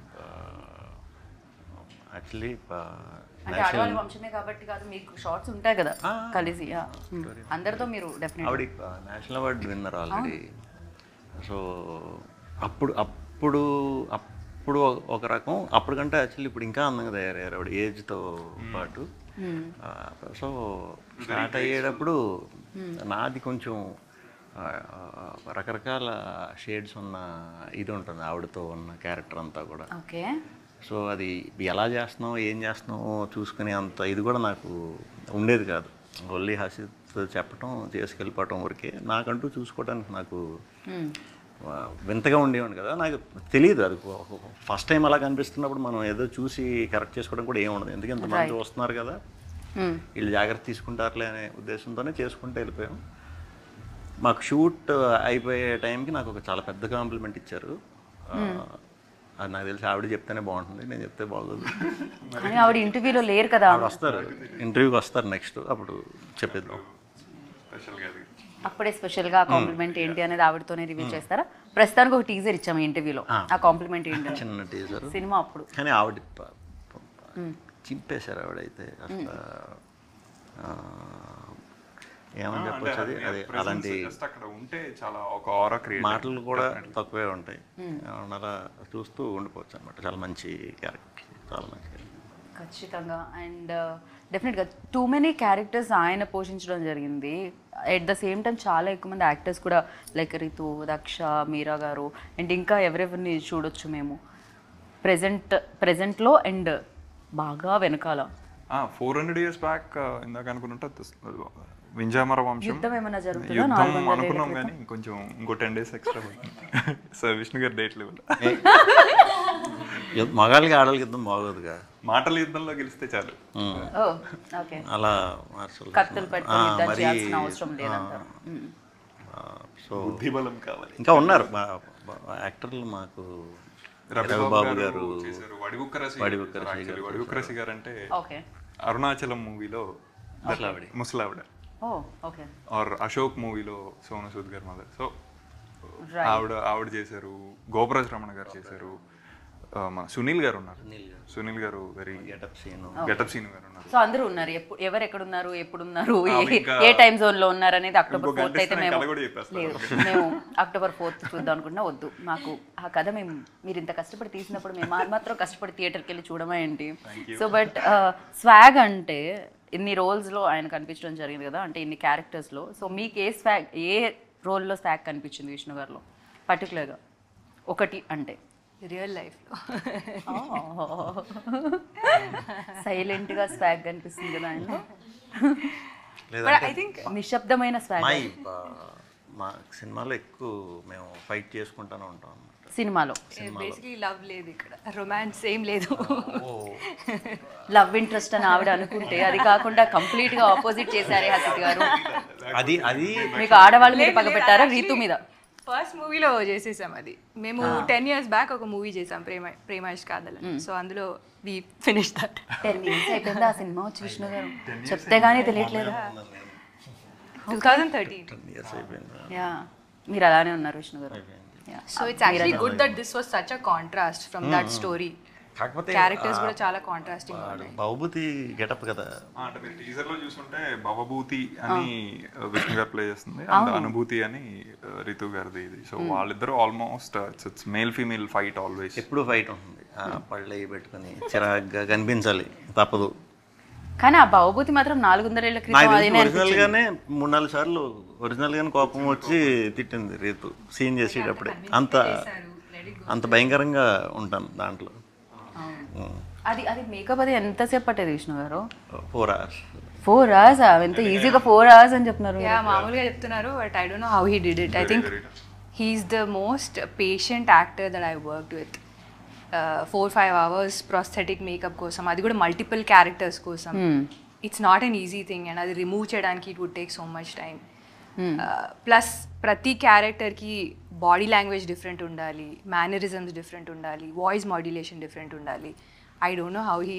Speaker 4: యాక్చువల్లీ
Speaker 1: అంటే ఆడవాళ్ళ వంశమే కాబట్టి కాదు మీకు షార్ట్స్ ఉంటాయి కదా కలిసి yeah. Hmm. అందరితో మీరు డెఫినెట్
Speaker 4: ఆవిడ national award winner already so అప్పుడు అప్పుడు అప్పుడు ఒక రకం అప్పటికంటే యాక్చువల్లీ ఇప్పుడు ఇంకా అందంగా తయారయ్యారు ఆవిడ ఏజ్తో పాటు ఆ, సో స్టార్ట్ అయ్యేటప్పుడు నాది కొంచెం ఆ, రకరకాల షేడ్స్ ఉన్న ఇది ఉంటుంది ఆవిడతో ఉన్న క్యారెక్టర్ అంతా కూడా
Speaker 1: ఓకే
Speaker 4: సో అది ఎలా చేస్తున్నావు ఏం చేస్తున్నావు చూసుకునే అంత ఇది కూడా నాకు ఉండేది కాదు ఓన్లీ హసిత్ చెప్పటం చేసుకెళ్ళిపోవటం వరకే నాకంటూ చూసుకోవడానికి నాకు ఆ, వింతగా ఉండేవాడు కదా నాకు తెలియదు అది ఫస్ట్ టైం అలా కనిపిస్తున్నప్పుడు మనం ఏదో చూసి కరెక్ట్ చేసుకోవడం కూడా ఏమి ఉండదు ఎందుకంటే ఇంతమంది వస్తున్నారు కదా వీళ్ళు జాగ్రత్త తీసుకుంటారులే అనే ఉద్దేశంతోనే చేసుకుంటూ వెళ్ళిపోయాం మాకు షూట్ అయిపోయే టైంకి నాకు ఒక చాలా పెద్ద కాంప్లిమెంట్ ఇచ్చారు ఆ, అది నాకు తెలిసి ఆవిడ చెప్తేనే బాగుంటుంది నేను చెప్తే బాగోదు
Speaker 1: కానీ ఆవిడ ఇంటర్వ్యూలో లేరు కదా
Speaker 4: ఆవిడ వస్తారు ఇంటర్వ్యూకి వస్తారు నెక్స్ట్ అప్పుడు చెప్పేద్దాం
Speaker 2: స్పెషల్గా అది
Speaker 1: అప్పుడే స్పెషల్గా కాంప్లిమెంట్ ఏంటి అనేది ఆవిడతోనే రివ్యూ చేస్తారా ప్రస్తుతానికి ఒక టీజర్ ఇచ్చాము ఇంటర్వ్యూలో ఆ కాంప్లిమెంట్ ఏంటి అని.
Speaker 4: చిన్న టీజర్
Speaker 1: సినిమా అప్పుడు
Speaker 4: కానీ ఆవిడ ప- ప- చింపేశారు ఆవిడైతే అసలు ఆ, ఏమని చెప్పొచ్చు అది అదే అలాంటి
Speaker 2: జస్ట్ అక్కడ ఉంటే చాలా ఒక ఆరా క్రియేట్
Speaker 4: మాటలు కూడా తక్కువే ఉంటాయి అలా చూస్తూ ఉండిపోవచ్చు అనమాట చాలా మంచి క్యారెక్టర్ చాలా మంచి character.
Speaker 1: ఖచ్చితంగా అండ్ డెఫినెట్గా టూ మెనీ క్యారెక్టర్స్ ఆయన పోషించడం జరిగింది ఎట్ ద సేమ్ టైం చాలా ఎక్కువ మంది యాక్టర్స్ కూడా లైక్ రితు దక్ష మీరా గారు అండ్ ఇంకా ఎవరెవరిని చూడొచ్చు మేము ప్రెజెంట్ ప్రెజెంట్లో అండ్ బాగా వెనకాల
Speaker 2: ఫోర్ హండ్రెడ్ ఇయర్స్ బ్యాక్ ఇందాక అనుకుంటుంటే వింజామర వంశం
Speaker 1: యుద్ధం ఏమైనా జరుగుతుందా
Speaker 2: యుద్ధం
Speaker 1: నాలుగు వందల
Speaker 2: అనుకున్నాం కానీ కొంచెం ఇంకో ten days extra so Vishnu గారి డేట్ లెవెల్
Speaker 4: యుద్ధ- మగాళ్ళకి ఆడలకి యుద్ధం బాగోదుగా
Speaker 2: మాటల యుద్ధంలో గెలిస్తే చాలు
Speaker 4: ఉమ్.
Speaker 1: ఓ ఓకే
Speaker 4: అలా మార్చాలి
Speaker 1: కత్తులు పట్టుకొని
Speaker 4: ఆ,
Speaker 1: యుద్ధం
Speaker 4: మరి,
Speaker 1: చేయాల్సిన అవసరం లేదంటారు మ్మ్.
Speaker 4: ఆ, సో
Speaker 2: బుద్ధిబలం కావాలి
Speaker 4: ఇంకా ఉన్నారు బా- బా- యాక్టర్లు మాకు రవిబాబు గారు
Speaker 2: చేశారు వడివుక్కరసి
Speaker 4: వడివుక్కరసి
Speaker 2: actually వడివుక్కరసి గారు అంటే
Speaker 1: ఓకే
Speaker 2: అరుణాచలం మూవీలో ముసలావిడ ముసలావిడ
Speaker 1: ఓ ఓకే
Speaker 2: ఆర్ అశోక్ మూవీలో సోను సూద్ గారు మదర్ సో
Speaker 1: Right.
Speaker 2: ఆవిడ ఆవిడ చేశారు గోపరాజ్ రమణ గారు చేశారు ఆ, మన సునీల్ గారు ఉన్నారు సునీల్ గారు very
Speaker 4: getup scene
Speaker 2: getup scene గారు ఉన్నారు
Speaker 1: సో అందరూ ఉన్నారు ఎప్పుడు ఎవరు ఎక్కడ ఉన్నారు ఎప్పుడు ఉన్నారు ఏ-
Speaker 2: అవి ఇంకా-
Speaker 1: ఏ టైం జోన్ లో ఉన్నారు అనేది అక్టోబర్
Speaker 2: ఇంకో
Speaker 1: ఫోర్త్
Speaker 2: గంట
Speaker 1: అయితే
Speaker 2: ఇస్తే
Speaker 1: మేము
Speaker 2: కథ కూడా చెప్పేస్తారు.
Speaker 1: లేదు మేము అక్టోబర్ ఫోర్త్ చూద్దాం అనుకుంటున్నా వద్దు మాకు ఆ కథ మేము మీరు ఇంత కష్టపడి తీసినప్పుడు మేము మా- మాత్రం కష్టపడి థియేటర్కి వెళ్ళి చూడమా ఏంటి సో బట్ స్వాగ్ అంటే ఇన్ని రోల్స్లో ఆయన కనిపించడం జరిగింది కదా అంటే ఇన్ని క్యారెక్టర్స్లో సో మీకు ఏ స్వాగ్ ఏ రోల్లో స్వాగ్ కనిపించింది విష్ణు గారిలో పర్టికులర్గా ఒకటి అంటే
Speaker 3: రియల్ లైఫ్లో
Speaker 1: సైలెంట్గా స్వాగ్ కనిపిస్తుంది కదా ఆయన
Speaker 4: లేదా
Speaker 3: ఐ థింక్
Speaker 1: నిశ్శబ్దమైన స్వాగ్
Speaker 4: మై బా- మా సినిమాలో ఎక్కువ మేము ఫైట్ చేసుకుంటూనే ఉంటాం అన్నమాట
Speaker 1: సినిమాలో
Speaker 3: బేసిక్లీ లవ్ లేదు ఇక్కడ రొమాన్స్ ఏం లేదు
Speaker 1: లవ్ ఇంట్రెస్ట్ అని ఆవిడ అనుకుంటే అది కాకుండా కంప్లీట్ గా ఆపోజిట్ చేశారే హసిత్ గారు
Speaker 4: అది అది
Speaker 1: మీకు ఆడవాళ్ళ మీద పగ పెట్టారా రీతు మీద
Speaker 3: ఫస్ట్ మూవీలో చేసేసాం అది మేము టెన్ ఇయర్స్ బ్యాక్ ఒక మూవీ చేసాం ప్రేమ ప్రేమాష్ కాదల్ సో అందులో we finish that
Speaker 1: ten years అయిపోయిందా ఆ సినిమా వచ్చి విష్ణు గారు చెప్తే గానీ తెలియట్లేదు
Speaker 3: టూ థౌజండ్ థర్టీన్
Speaker 4: ఇయర్స్ అయిపోయింది
Speaker 1: యా మీరు అలానే ఉన్నారు విష్ణు గారు Yeah.
Speaker 3: So it's actually good that this was such a contrast from that story
Speaker 4: కాకపోతే
Speaker 3: క్యారెక్టర్స్ కూడా చాలా కాంట్రాస్టింగ్
Speaker 4: వాడు బాహుబలి గెటప్ కదా
Speaker 2: ఆ, అంటే మీరు టీజర్ లో చూసుకుంటే భవభూతి అని ఆ, విష్ణు గారు ప్లే చేస్తుంది అండ్ అనుభూతి అని ఆ, రితు గారిది ఇది సో వాళ్ళిద్దరూ almost it's male female fight always
Speaker 4: ఎప్పుడు ఫైట్ ఉంటుంది ఆ, పళ్ళు అవి పెట్టుకొని చిరాగ్గా కనిపించాలి తప్పదు
Speaker 1: కానీ ఆ భవభూతి మాత్రం నాలుగున్నరేళ్ల
Speaker 4: నాకు
Speaker 1: క్రితం
Speaker 4: తెలిసి
Speaker 1: అదే
Speaker 4: ఒరిజినల్ గానే మూడు నాలుగు సార్లు ఒరిజినల్ గానే కోపం వచ్చి తిట్టింది రీతు సీన్ చేసేటప్పుడే అంత అంత భయంకరంగా ఉంటాను దాంట్లో
Speaker 1: అది అది మేకప్ అది ఎంతసేపు పట్టేది విష్ణు గారు
Speaker 4: ఫోర్ అవర్స్
Speaker 1: ఫోర్ అవర్స్ ఎంత ఈజీగా ఫోర్ అవర్స్ అని చెప్తున్నారు
Speaker 3: యా మామూలుగా చెప్తున్నారు but I don't know how he did it I think he's the most patient actor that I work with four five hours prosthetic makeup కోసం అది కూడా multiple characters కోసం it's not an easy thing and అది remove చేయడానికి it would take so much time plus ప్రతి క్యారెక్టర్కి body language different ఉండాలి mannerisms different ఉండాలి వాయిస్ మాడ్యులేషన్ డిఫరెంట్ ఉండాలి I don't know how he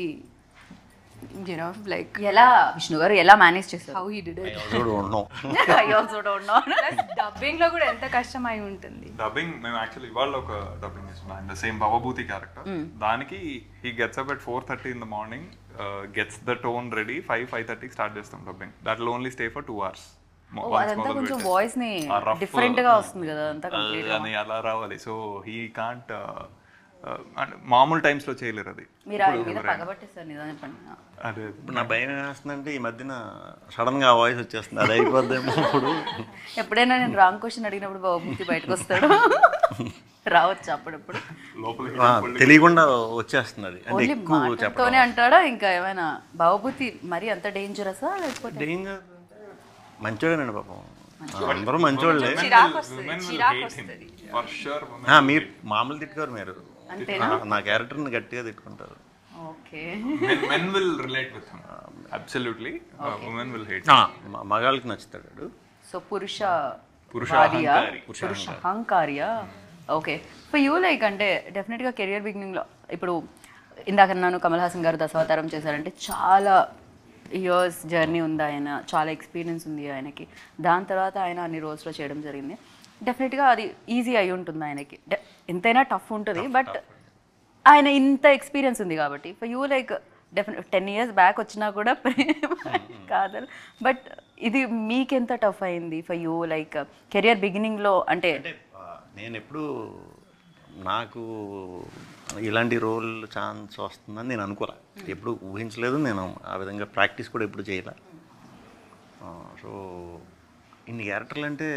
Speaker 3: you know like
Speaker 1: ఎలా విష్ణు గారు ఎలా మేనేజ్ చేశారు
Speaker 3: హౌ హీ డిడ్ ఇట్
Speaker 4: చూడు ఉన్నాం
Speaker 1: I also don't know.
Speaker 3: Dubbing లో కూడా ఎంత కష్టం అయి ఉంటుంది
Speaker 2: డబ్బింగ్ మేము యాక్చువల్లీ ఇవాళ ఒక డబ్బింగ్ ఇస్తున్నాం అండ్ సేమ్ భవభూతి క్యారెక్టర్ దానికి he gets up at four thirty in the morning gets the tone ready five five థర్టీకి స్టార్ట్ చేస్తాం dubbing that will only stay for two hours
Speaker 1: ఓ, అదంతా కొంచెం వాయిస్ ని డిఫరెంట్ గా వస్తుంది కదా అంతా కంప్లీట్
Speaker 2: అని అలా రావాలి సో హీ కాంట్ అంటే మామూలు టైమ్స్ లో చేయలేరు అది
Speaker 1: మీరు ఆయన మీద పగబట్టేస్తారు నిజం చెప్పండి
Speaker 2: అదే
Speaker 4: ఇప్పుడు నా భయం వేస్తుందంటే ఈ మధ్యన సడన్ గా వాయిస్ వచ్చేస్తుంది అది అయిపోద్దేమో ఇప్పుడు
Speaker 1: ఎప్పుడైనా నేను రాంగ్ క్వశ్చన్ అడిగినప్పుడు బాబుమూర్తి బయటకు వస్తాడు రావచ్చు అప్పుడప్పుడు
Speaker 2: లోపలికి
Speaker 4: ఆ, తెలియకుండా వచ్చేస్తుంది అది అంటే
Speaker 1: ఓన్లీ
Speaker 4: ఎక్కువ చెప్పడం
Speaker 1: మాటలతోనే అంటాడా ఇంకా ఏమైనా బాబుమూర్తి మరి అంత డేంజరసా లేకపోతే
Speaker 4: డేంజర్ మంచోడేనండి పాపం అందరూ మంచోళ్ళే
Speaker 3: చిరాకు వస్తుంది చిరాకు వస్తుంది
Speaker 2: ఫర్ షూర్
Speaker 4: ఆ, మీరు మామూలు తిట్టుకోరు మీరు నా- నా క్యారెక్టర్ని గట్టిగా తిట్టుకుంటారు
Speaker 1: okay
Speaker 2: men will relate with him absolutely women will hate
Speaker 4: మ- మగాళ్ళకి నచ్చుతాడు వాడు.
Speaker 1: సో పురుష
Speaker 2: పురుష
Speaker 1: వాదియా?
Speaker 2: అహంకారి.
Speaker 1: పురుష అహంకారియా ఓకే ఫర్ యూ లైక్ అంటే డెఫినెట్గా కెరియర్ బిగినింగ్లో ఇప్పుడు ఇందాక నన్ను కమల్ హాసన్ గారు దశావతారం చేశారంటే చాలా ఇయర్స్ జర్నీ ఉంది ఆయన చాలా ఎక్స్పీరియన్స్ ఉంది ఆయనకి దాని తర్వాత ఆయన అన్ని రోజులో చేయడం జరిగింది డెఫినెట్గా అది ఈజీ అయి ఉంటుంది ఆయనకి డె- ఎంతైనా టఫ్ ఉంటుంది బట్ ఆయన ఇంత ఎక్స్పీరియన్స్ ఉంది కాబట్టి for you like definite ten years back వచ్చినా కూడా ప్రేమ కాదల్ బట్ ఇది మీకెంత టఫ్ అయింది ఫర్ యూ లైక్ కెరియర్ బిగినింగ్లో అంటే
Speaker 4: అంటే ఆ, నేను ఎప్పుడు నాకు ఇలాంటి రోల్ ఛాన్స్ వస్తుందని నేను అనుకోలే ఎప్పుడు ఊహించలేదు నేను ఆ విధంగా ప్రాక్టీస్ కూడా ఎప్పుడు చేయలే ఆ, సో ఇన్ని క్యారెక్టర్లు అంటే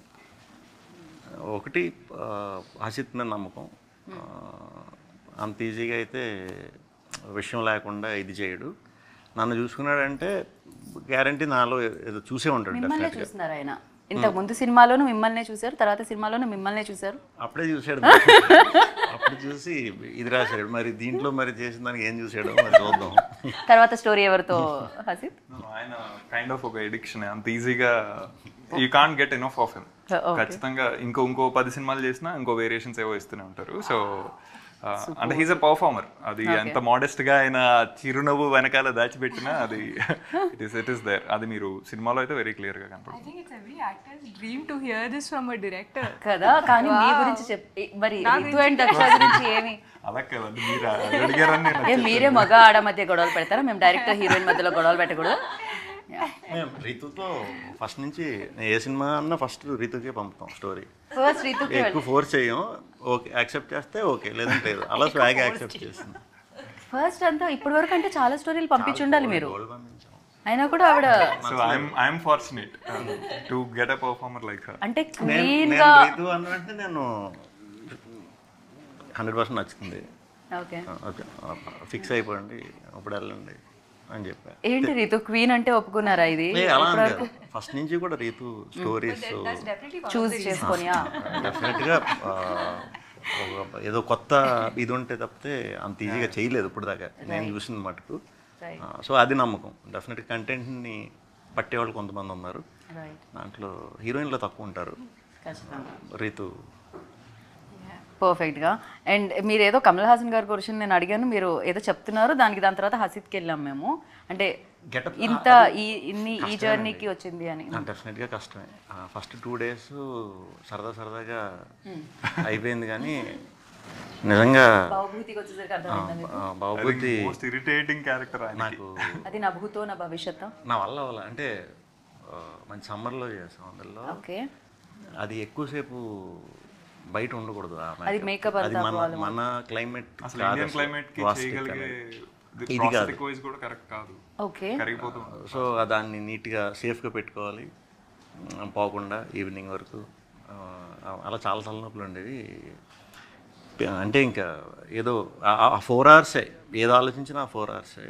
Speaker 4: ఒకటి ఆ, హసిత్ మీద నమ్మకం ఆ, అంత ఈజీగా అయితే విషయం లేకుండా ఇది చేయడు నన్ను చూసుకున్నాడంటే గ్యారంటీ నాలో ఏదో చూసే ఉంటాడు
Speaker 1: మిమ్మల్నే
Speaker 4: డెఫినెట్గా
Speaker 1: చూస్తున్నారు ఆయన ఇంతకు ముందు సినిమాలోనూ మిమ్మల్నే చూశారు తర్వాత సినిమాలోనూ మిమ్మల్నే చూశారు
Speaker 4: అప్పుడే చూశాడు అప్పుడు చూసి ఇది రాశాడు మరి దీంట్లో మరి చేసిన దానికి ఏం చూశాడో మరి చూద్దాం
Speaker 1: తర్వాత స్టోరీ ఎవరితో హసిత్
Speaker 2: ఆయన కైండ్ ఆఫ్ ఒక ఎడిక్షన్ అంత ఈజీగా you can't get enough of him ఖచ్చితంగా ఇంకో ఇంకో పది సినిమాలు చేసినా ఇంకో వేరియేషన్స్ ఏవో ఇస్తూనే ఉంటారు సో అంటే హీస్ అ పర్ఫార్మర్ అది ఎంత మోడెస్ట్ గా ఆయన చిరునవ్వు వెనకాల దాచిపెట్టినా అది it is it is there అది మీరు సినిమాలో అయితే వెరీ క్లియర్ గా కనపడుతుంది
Speaker 3: I think it's every actor's dream to hear this from a director.
Speaker 1: కదా కానీ మీ గురించి చెప్ మరి రితు అండ్ దక్ష గురించి ఏమి
Speaker 2: అలా కదండి మీరు అది అడిగారని నేను
Speaker 1: ఏ మీరే మగ ఆడ మధ్య గొడవలు పెడతారా మేము డైరెక్ట్ హీరోయిన్ మధ్యలో గొడవలు పెట్టకూడదు
Speaker 4: మేము రీతుతో ఫస్ట్ నుంచి ఏ సినిమా అన్నా ఫస్ట్ రీతుకే పంపుతాం స్టోరీ
Speaker 1: ఫస్ట్ రితుకి
Speaker 4: ఎక్కువ ఫోర్స్ చేయం ఓకే యాక్సెప్ట్ చేస్తే ఓకే లేదంటే లేదు అలా స్వాగ్ యాక్సెప్ట్ చేస్తుంది
Speaker 1: ఫస్ట్ అంతా ఇప్పటి వరకు అంటే చాలా స్టోరీలు పంపించి ఉండాలి మీరు
Speaker 4: గోల్డ్ పంపించాం
Speaker 1: అయినా కూడా ఆవిడ
Speaker 2: so I'm I'm fortunate to get a performer like her
Speaker 1: అంటే
Speaker 4: నేను
Speaker 1: క్లీన్
Speaker 4: నేను
Speaker 1: గా
Speaker 4: రీతు అన్నంటే నేను హండ్రెడ్ పర్సెంట్ నచ్చుతుంది
Speaker 1: ఓకే
Speaker 4: ఓకే ఫిక్స్ అయిపోండి అప్పుడు వెళ్ళండి అని చెప్పా
Speaker 1: ఏంటి రీతు క్వీన్ అంటే ఒప్పుకున్నారా ఇది
Speaker 4: ఏ, అలా ఫస్ట్ నుంచి కూడా రీతు స్టోరీస్
Speaker 3: Definitely
Speaker 1: చూస్ చేసుకొని ఆ.
Speaker 4: డెఫినెట్గా ఒక- ఏదో కొత్త ఇది ఉంటే తప్పితే అంత ఈజీగా చేయలేదు ఇప్పుడు దాకా నేను చూసిన మటుకు సో అది నమ్మకం డెఫినెట్ కంటెంట్ని పట్టేవాళ్ళు కొంతమంది ఉన్నారు
Speaker 1: రైట్
Speaker 4: దాంట్లో హీరోయిన్లో తక్కువ ఉంటారు
Speaker 1: ఖచ్చితంగా
Speaker 4: రీతు
Speaker 1: పర్ఫెక్ట్గా అండ్ మీరు ఏదో కమల్ హాసన్ గారి గురించి నేను అడిగాను మీరు ఏదో చెప్తున్నారు దానికి దాని తర్వాత హసిత్కి వెళ్ళాం మేము అంటే
Speaker 4: Getup,
Speaker 1: ఇంత ఈ ఇన్ని ఈ జర్నీకి వచ్చింది అని
Speaker 4: డెఫినెట్గా కష్టమే ఫస్ట్ టూ డేస్ సరదా సరదాగా అయిపోయింది కానీ నిజంగా
Speaker 1: భావభూతికి వచ్చేసరికి అర్థమైంది
Speaker 4: ఆ, బాబుద్ది
Speaker 2: మోస్ట్ ఇరిటేటింగ్ క్యారెక్టర్ ఆయన
Speaker 4: నాకు
Speaker 1: అది నా భూతో నా భవిష్యత్
Speaker 4: నా వల్ల అవ్వాలి అంటే ఆ, మంచి సమ్మర్లో చేసాం అందులో
Speaker 1: ఓకే
Speaker 4: అది ఎక్కువసేపు బయట ఉండకూడదు ఆ
Speaker 1: అది
Speaker 4: makeup.
Speaker 1: makeup
Speaker 4: అది
Speaker 1: అంతా
Speaker 4: మన మన క్లైమేట్
Speaker 2: అసలు ఇండియన్ క్లైమేట్ కి చేయగలిగే
Speaker 4: ఇది కాదు.
Speaker 2: ప్రాసెటిక్ వైజ్ కూడా కరెక్ట్ కాదు
Speaker 1: ఓకే
Speaker 2: కరిగిపోతూ ఉంటుంది.
Speaker 4: సో దాన్ని నీట్గా సేఫ్గా పెట్టుకోవాలి ఉమ్, పోకుండా ఈవినింగ్ వరకు ఆ, అలా చాలా తలనొప్పులు ఉండేవి అంటే ఇంకా ఏదో ఆ ఫోర్ అవర్సే ఏదో ఆలోచించినా ఆ ఫోర్ అవర్సే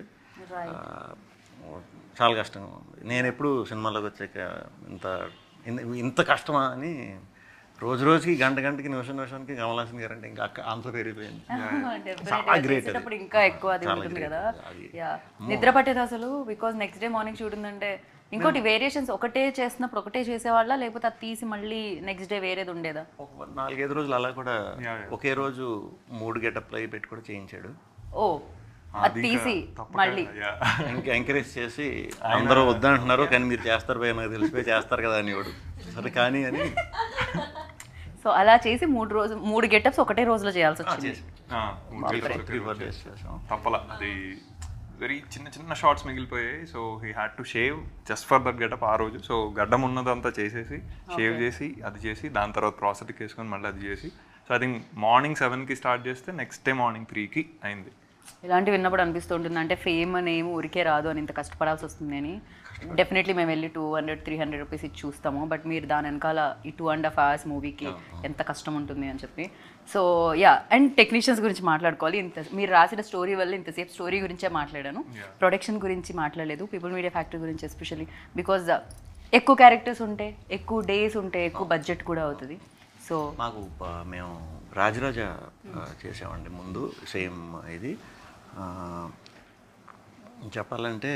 Speaker 4: చాలా కష్టంగా ఉంది నేను ఎప్పుడు సినిమాలోకి వచ్చాక ఇంత ఇన్- ఇంత కష్టమా అని రోజు రోజుకి గంట గంటకి నిమిషం నిమిషానికి కమల్ హాసన్ గారు అంటే ఇంకా అక్క అంత పెరిగిపోయింది చాలా గ్రేట్ అది
Speaker 1: చేసేటప్పుడు ఇంకా ఎక్కువ అది
Speaker 4: చాలా
Speaker 1: ఉంటుంది
Speaker 4: great
Speaker 1: కదా
Speaker 4: అది.
Speaker 1: యా నిద్ర పట్టేది అసలు because next day morning shoot ఉందంటే ఇంకోటి వేరియేషన్స్ ఒకటే చేస్తున్నప్పుడు ఒకటే చేసేవాళ్ళ లేకపోతే అది తీసి మళ్ళీ నెక్స్ట్ డే వేరేది ఉండేదా
Speaker 4: ఒక నాలుగైదు రోజులు అలా కూడా
Speaker 2: Yeah, yeah.
Speaker 4: ఒకే రోజు మూడు గెటప్లు అయి పెట్టి కూడా చేయించాడు
Speaker 1: ఓ అది తీసి మళ్ళీ
Speaker 2: Yeah.
Speaker 4: ఇంకా ఎంకరేజ్ చేసి అందరూ వద్దంటున్నారు కానీ మీరు చేస్తారు పోయి నాకు తెలిసిపోయి చేస్తారు కదా అనేవాడు సరే కానీ అని
Speaker 1: సో అలా చేసి మూడు రోజు మూడు గెటప్స్ ఒకటే రోజులో చేయాల్సి వచ్చింది
Speaker 2: ఆ, మూడు గంటలు
Speaker 4: త్రీ ఫోర్ డేస్ చేసాం
Speaker 2: తప్పల అది వెరీ చిన్న చిన్న షార్ట్స్ మిగిలిపోయాయి so he had to shave just for that getup ఆ రోజు సో గడ్డం ఉన్నదంతా చేసేసి షేవ్ చేసి అది చేసి దాని తర్వాత ప్రాసెస్కి వేసుకొని మళ్ళీ అది చేసి సో ఐ థింక్ మార్నింగ్ సెవెన్కి స్టార్ట్ చేస్తే నెక్స్ట్ డే మార్నింగ్ త్రీకి అయింది
Speaker 1: ఇలాంటివి విన్నప్పుడు అనిపిస్తుంటుంది అంటే ఫేమ్ అనేమి ఊరికే రాదు అని ఇంత కష్టపడాల్సి వస్తుంది అని డెఫినెట్లీ మేము వెళ్ళి two hundred three hundred rupees ఇచ్చి చూస్తాము బట్ మీరు దాని వెనకాల ఈ టూ అండ్ హాఫ్ అవర్స్ మూవీకి ఎంత కష్టం ఉంటుంది అని చెప్పి సో యా అండ్ టెక్నీషియన్స్ గురించి మాట్లాడుకోవాలి ఇంత మీరు రాసిన స్టోరీ వల్ల ఇంతసేపు స్టోరీ గురించే మాట్లాడాను ప్రొడక్షన్ గురించి మాట్లాడలేదు పీపుల్ మీడియా ఫ్యాక్టరీ గురించి ఎస్పెషల్లీ బికాజ్ ఎక్కువ క్యారెక్టర్స్ ఉంటే ఎక్కువ డేస్ ఉంటే ఎక్కువ బడ్జెట్ కూడా అవుతుంది సో
Speaker 4: మాకు ఆ, మేము రాజరాజ ఆ, చేసామండి ముందు సేమ్ ఇది ఆ, చెప్పాలంటే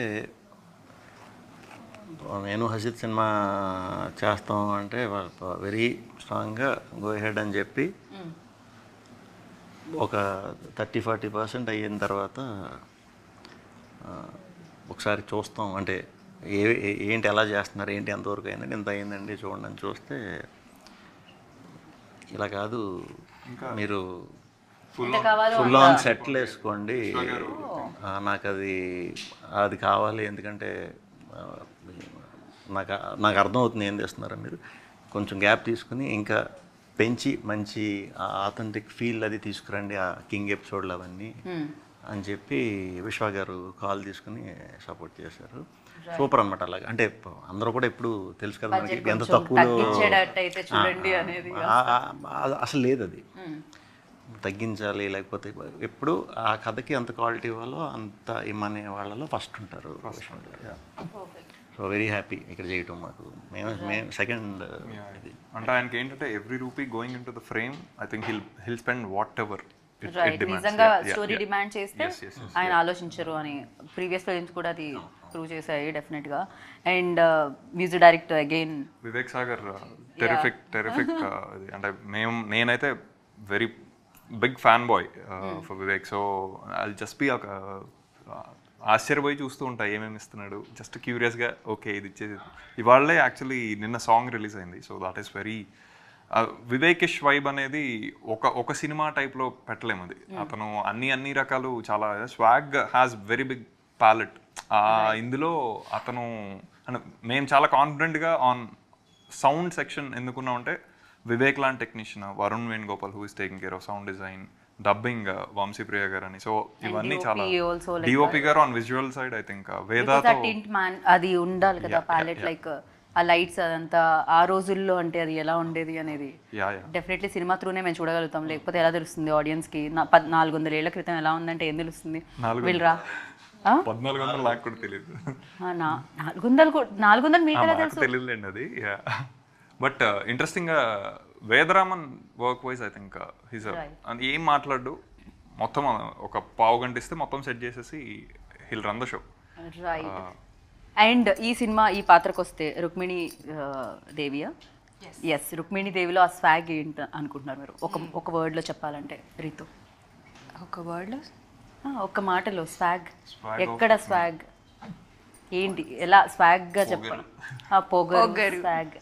Speaker 4: నేను హసిత్ సినిమా చేస్తాం అంటే వెరీ స్ట్రాంగ్గా గో హెడ్ అని చెప్పి ఒక థర్టీ ఫార్టీ పర్సెంట్ అయిన తర్వాత ఆ, ఒకసారి చూస్తాం అంటే ఏ ఏ- ఏంటి ఎలా చేస్తున్నారు ఏంటి ఎంతవరకు అయిందండి ఎంత అయిందండి చూడండి అని చూస్తే ఇలా కాదు మీరు
Speaker 1: ఎంత కావాలో
Speaker 4: ఫుల్ ఆన్ సెట్లు వేసుకోండి ఆ, నాకు అది అది కావాలి ఎందుకంటే ఆ, నాకు నాకు అర్థమవుతుంది ఏం చేస్తున్నారో మీరు కొంచెం గ్యాప్ తీసుకుని ఇంకా పెంచి మంచి ఆథెంటిక్ ఫీల్ అది తీసుకురండి ఆ కింగ్ ఎపిసోడ్లు అవన్నీ అని చెప్పి విశ్వ గారు కాల్ తీసుకుని సపోర్ట్ చేశారు సూపర్ అనమాట అలాగా అంటే అందరూ కూడా ఎప్పుడు తెలుసు కదా మనకి ఎంత
Speaker 1: కొంచెం
Speaker 4: తక్కువలో
Speaker 1: తగ్గించేటట్టయితే చూడండి అనేది
Speaker 4: ఆ- ఆ- ఆ- అసలు లేదు అది తగ్గించాలి లేకపోతే ఎప్పుడు ఆ కథకి ఎంత క్వాలిటీ ఇవ్వాలో అంత ఇమ్మనే వాళ్ళలో ఫస్ట్ ఉంటారు సో వెరీ హ్యాపీ ఇక్కడ చేయటం మాకు మేము మేము సెకండ్ ఇది
Speaker 2: అంటే ఆయనకి ఏంటంటే every rupee going into the frame I think he'll he'll spend whatever
Speaker 1: right నిజంగా స్టోరీ డిమాండ్ చేస్తే ఆయన ఆలోచించరు అని ప్రీవియస్ ఫిల్మ్స్ కూడా అది ప్రూవ్ చేశాయి డెఫినెట్ గా and music director again
Speaker 2: Vivek Sagar terrific terrific అంటే మేము నేనైతే very big fan boy for Vivek so I just be ఒక uh, ఆశ్చర్యపోయి చూస్తూ ఉంటా ఏమేమి ఇస్తున్నాడు జస్ట్ క్యూరియస్గా ఓకే ఇది ఇచ్చేది ఇవాళే యాక్చువల్లీ నిన్న సాంగ్ రిలీజ్ అయింది సో దాట్ ఈస్ వెరీ వివేకిష్ వైబ్ అనేది ఒక ఒక సినిమా టైప్లో పెట్టలేము అది అతను అన్ని అన్ని రకాలు చాలా swag has very big palette ఇందులో అతను అంటే మేము చాలా కాన్ఫిడెంట్గా ఆన్ సౌండ్ సెక్షన్ ఎందుకున్నామంటే వివేక్ లాంటి technician Varun Venugopal who is taking care of sound design dubbing Vamshipriya గారు అని సో ఇవన్నీ చాలా
Speaker 1: DOP also like
Speaker 2: డిఓపి గారు on visual side I think వేదాతో
Speaker 1: టింట్ మ్యాన్ అది ఉండాలి కదా ప్యాలెట్ లైక్ ఆ లైట్స్ అదంతా ఆ రోజుల్లో అంటే అది ఎలా ఉండేది అనేది
Speaker 2: యా యా
Speaker 1: డెఫినెట్లీ సినిమా త్రూనే మేము చూడగలుగుతాం లేకపోతే ఎలా తెలుస్తుంది ఆడియన్స్ కి నా- పద్- నాలుగు వందల ఏళ్ల క్రితం ఎలా ఉందంటే ఏం తెలుస్తుంది
Speaker 2: నాలుగు
Speaker 1: వీళ్ళరా ఆ?
Speaker 2: పద్నాలుగు వందలు నాకు కూడా తెలియదు
Speaker 1: ఆ, నా- నాలుగు వందలు కూ- నాలుగు వందలు మీకు ఎలా
Speaker 2: మాకు
Speaker 1: తెలుసు
Speaker 2: తెలియదులేండి అది బట్ ఇంట్రెస్టింగ్గా Vedaraman work wise I think his అది ఏం మాట్లాడు మొత్తం ఒక పావు గంట ఇస్తే మొత్తం సెట్ చేసేసి he'll run the show
Speaker 1: right and ఈ సినిమా ఈ పాత్రకు వస్తే రుక్మిణి ఆ, దేవియా ఎస్ రుక్మిణి దేవిలో ఆ స్వాగ్ ఏంటి అనుకుంటున్నారు మీరు ఒక ఒక word లో చెప్పాలంటే రీతు
Speaker 3: ఒక వర్డ్లో
Speaker 1: ఆ, ఒక్క మాటలో స్వాగ్ ఎక్కడ స్వాగ్ ఏంటి ఎలా స్వాగ్ గా చెప్పాలి ఆ, పొగరు స్వాగ్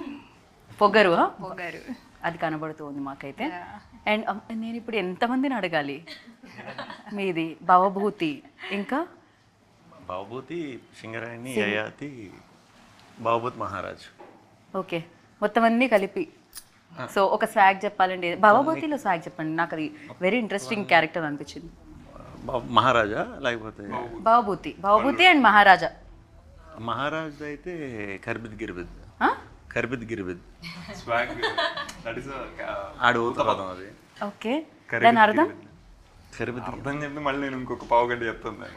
Speaker 1: పొగరు ఆ?
Speaker 3: పొగరు
Speaker 1: అది కనబడుతుంది మాకైతే అండ్ నేను ఇప్పుడు ఎంతమందిని అడగాలి మీది భవభూతి ఇంకా
Speaker 4: బాబూతి సింగరాయణి యయాతి బాబూత్ మహారాజ్
Speaker 1: ఓకే మొత్తం అన్నీ కలిపి సో ఒక స్వాగ్ చెప్పాలండి భవభూతిలో స్వాగ్ చెప్పండి నాకు అది వెరీ ఇంట్రెస్టింగ్ క్యారెక్టర్ అనిపించింది
Speaker 4: బాబు మహారాజా లేకపోతే
Speaker 1: భవభూతి భవభూతి అండ్ మహారాజా
Speaker 4: మహారాజ్ అయితే కర్బిద్ గిర్బిద్
Speaker 1: ఆ?
Speaker 4: కర్బిద్ గిర్బిద్
Speaker 2: స్వాగ్ దట్ ఇస్
Speaker 4: ఆడు ఉత్తపదం అది
Speaker 1: ఓకే దాని అర్థం
Speaker 4: కర్బిద్
Speaker 2: అర్థం చెప్పి మళ్ళీ నేను ఇంకొక పావు గంట చెప్తాను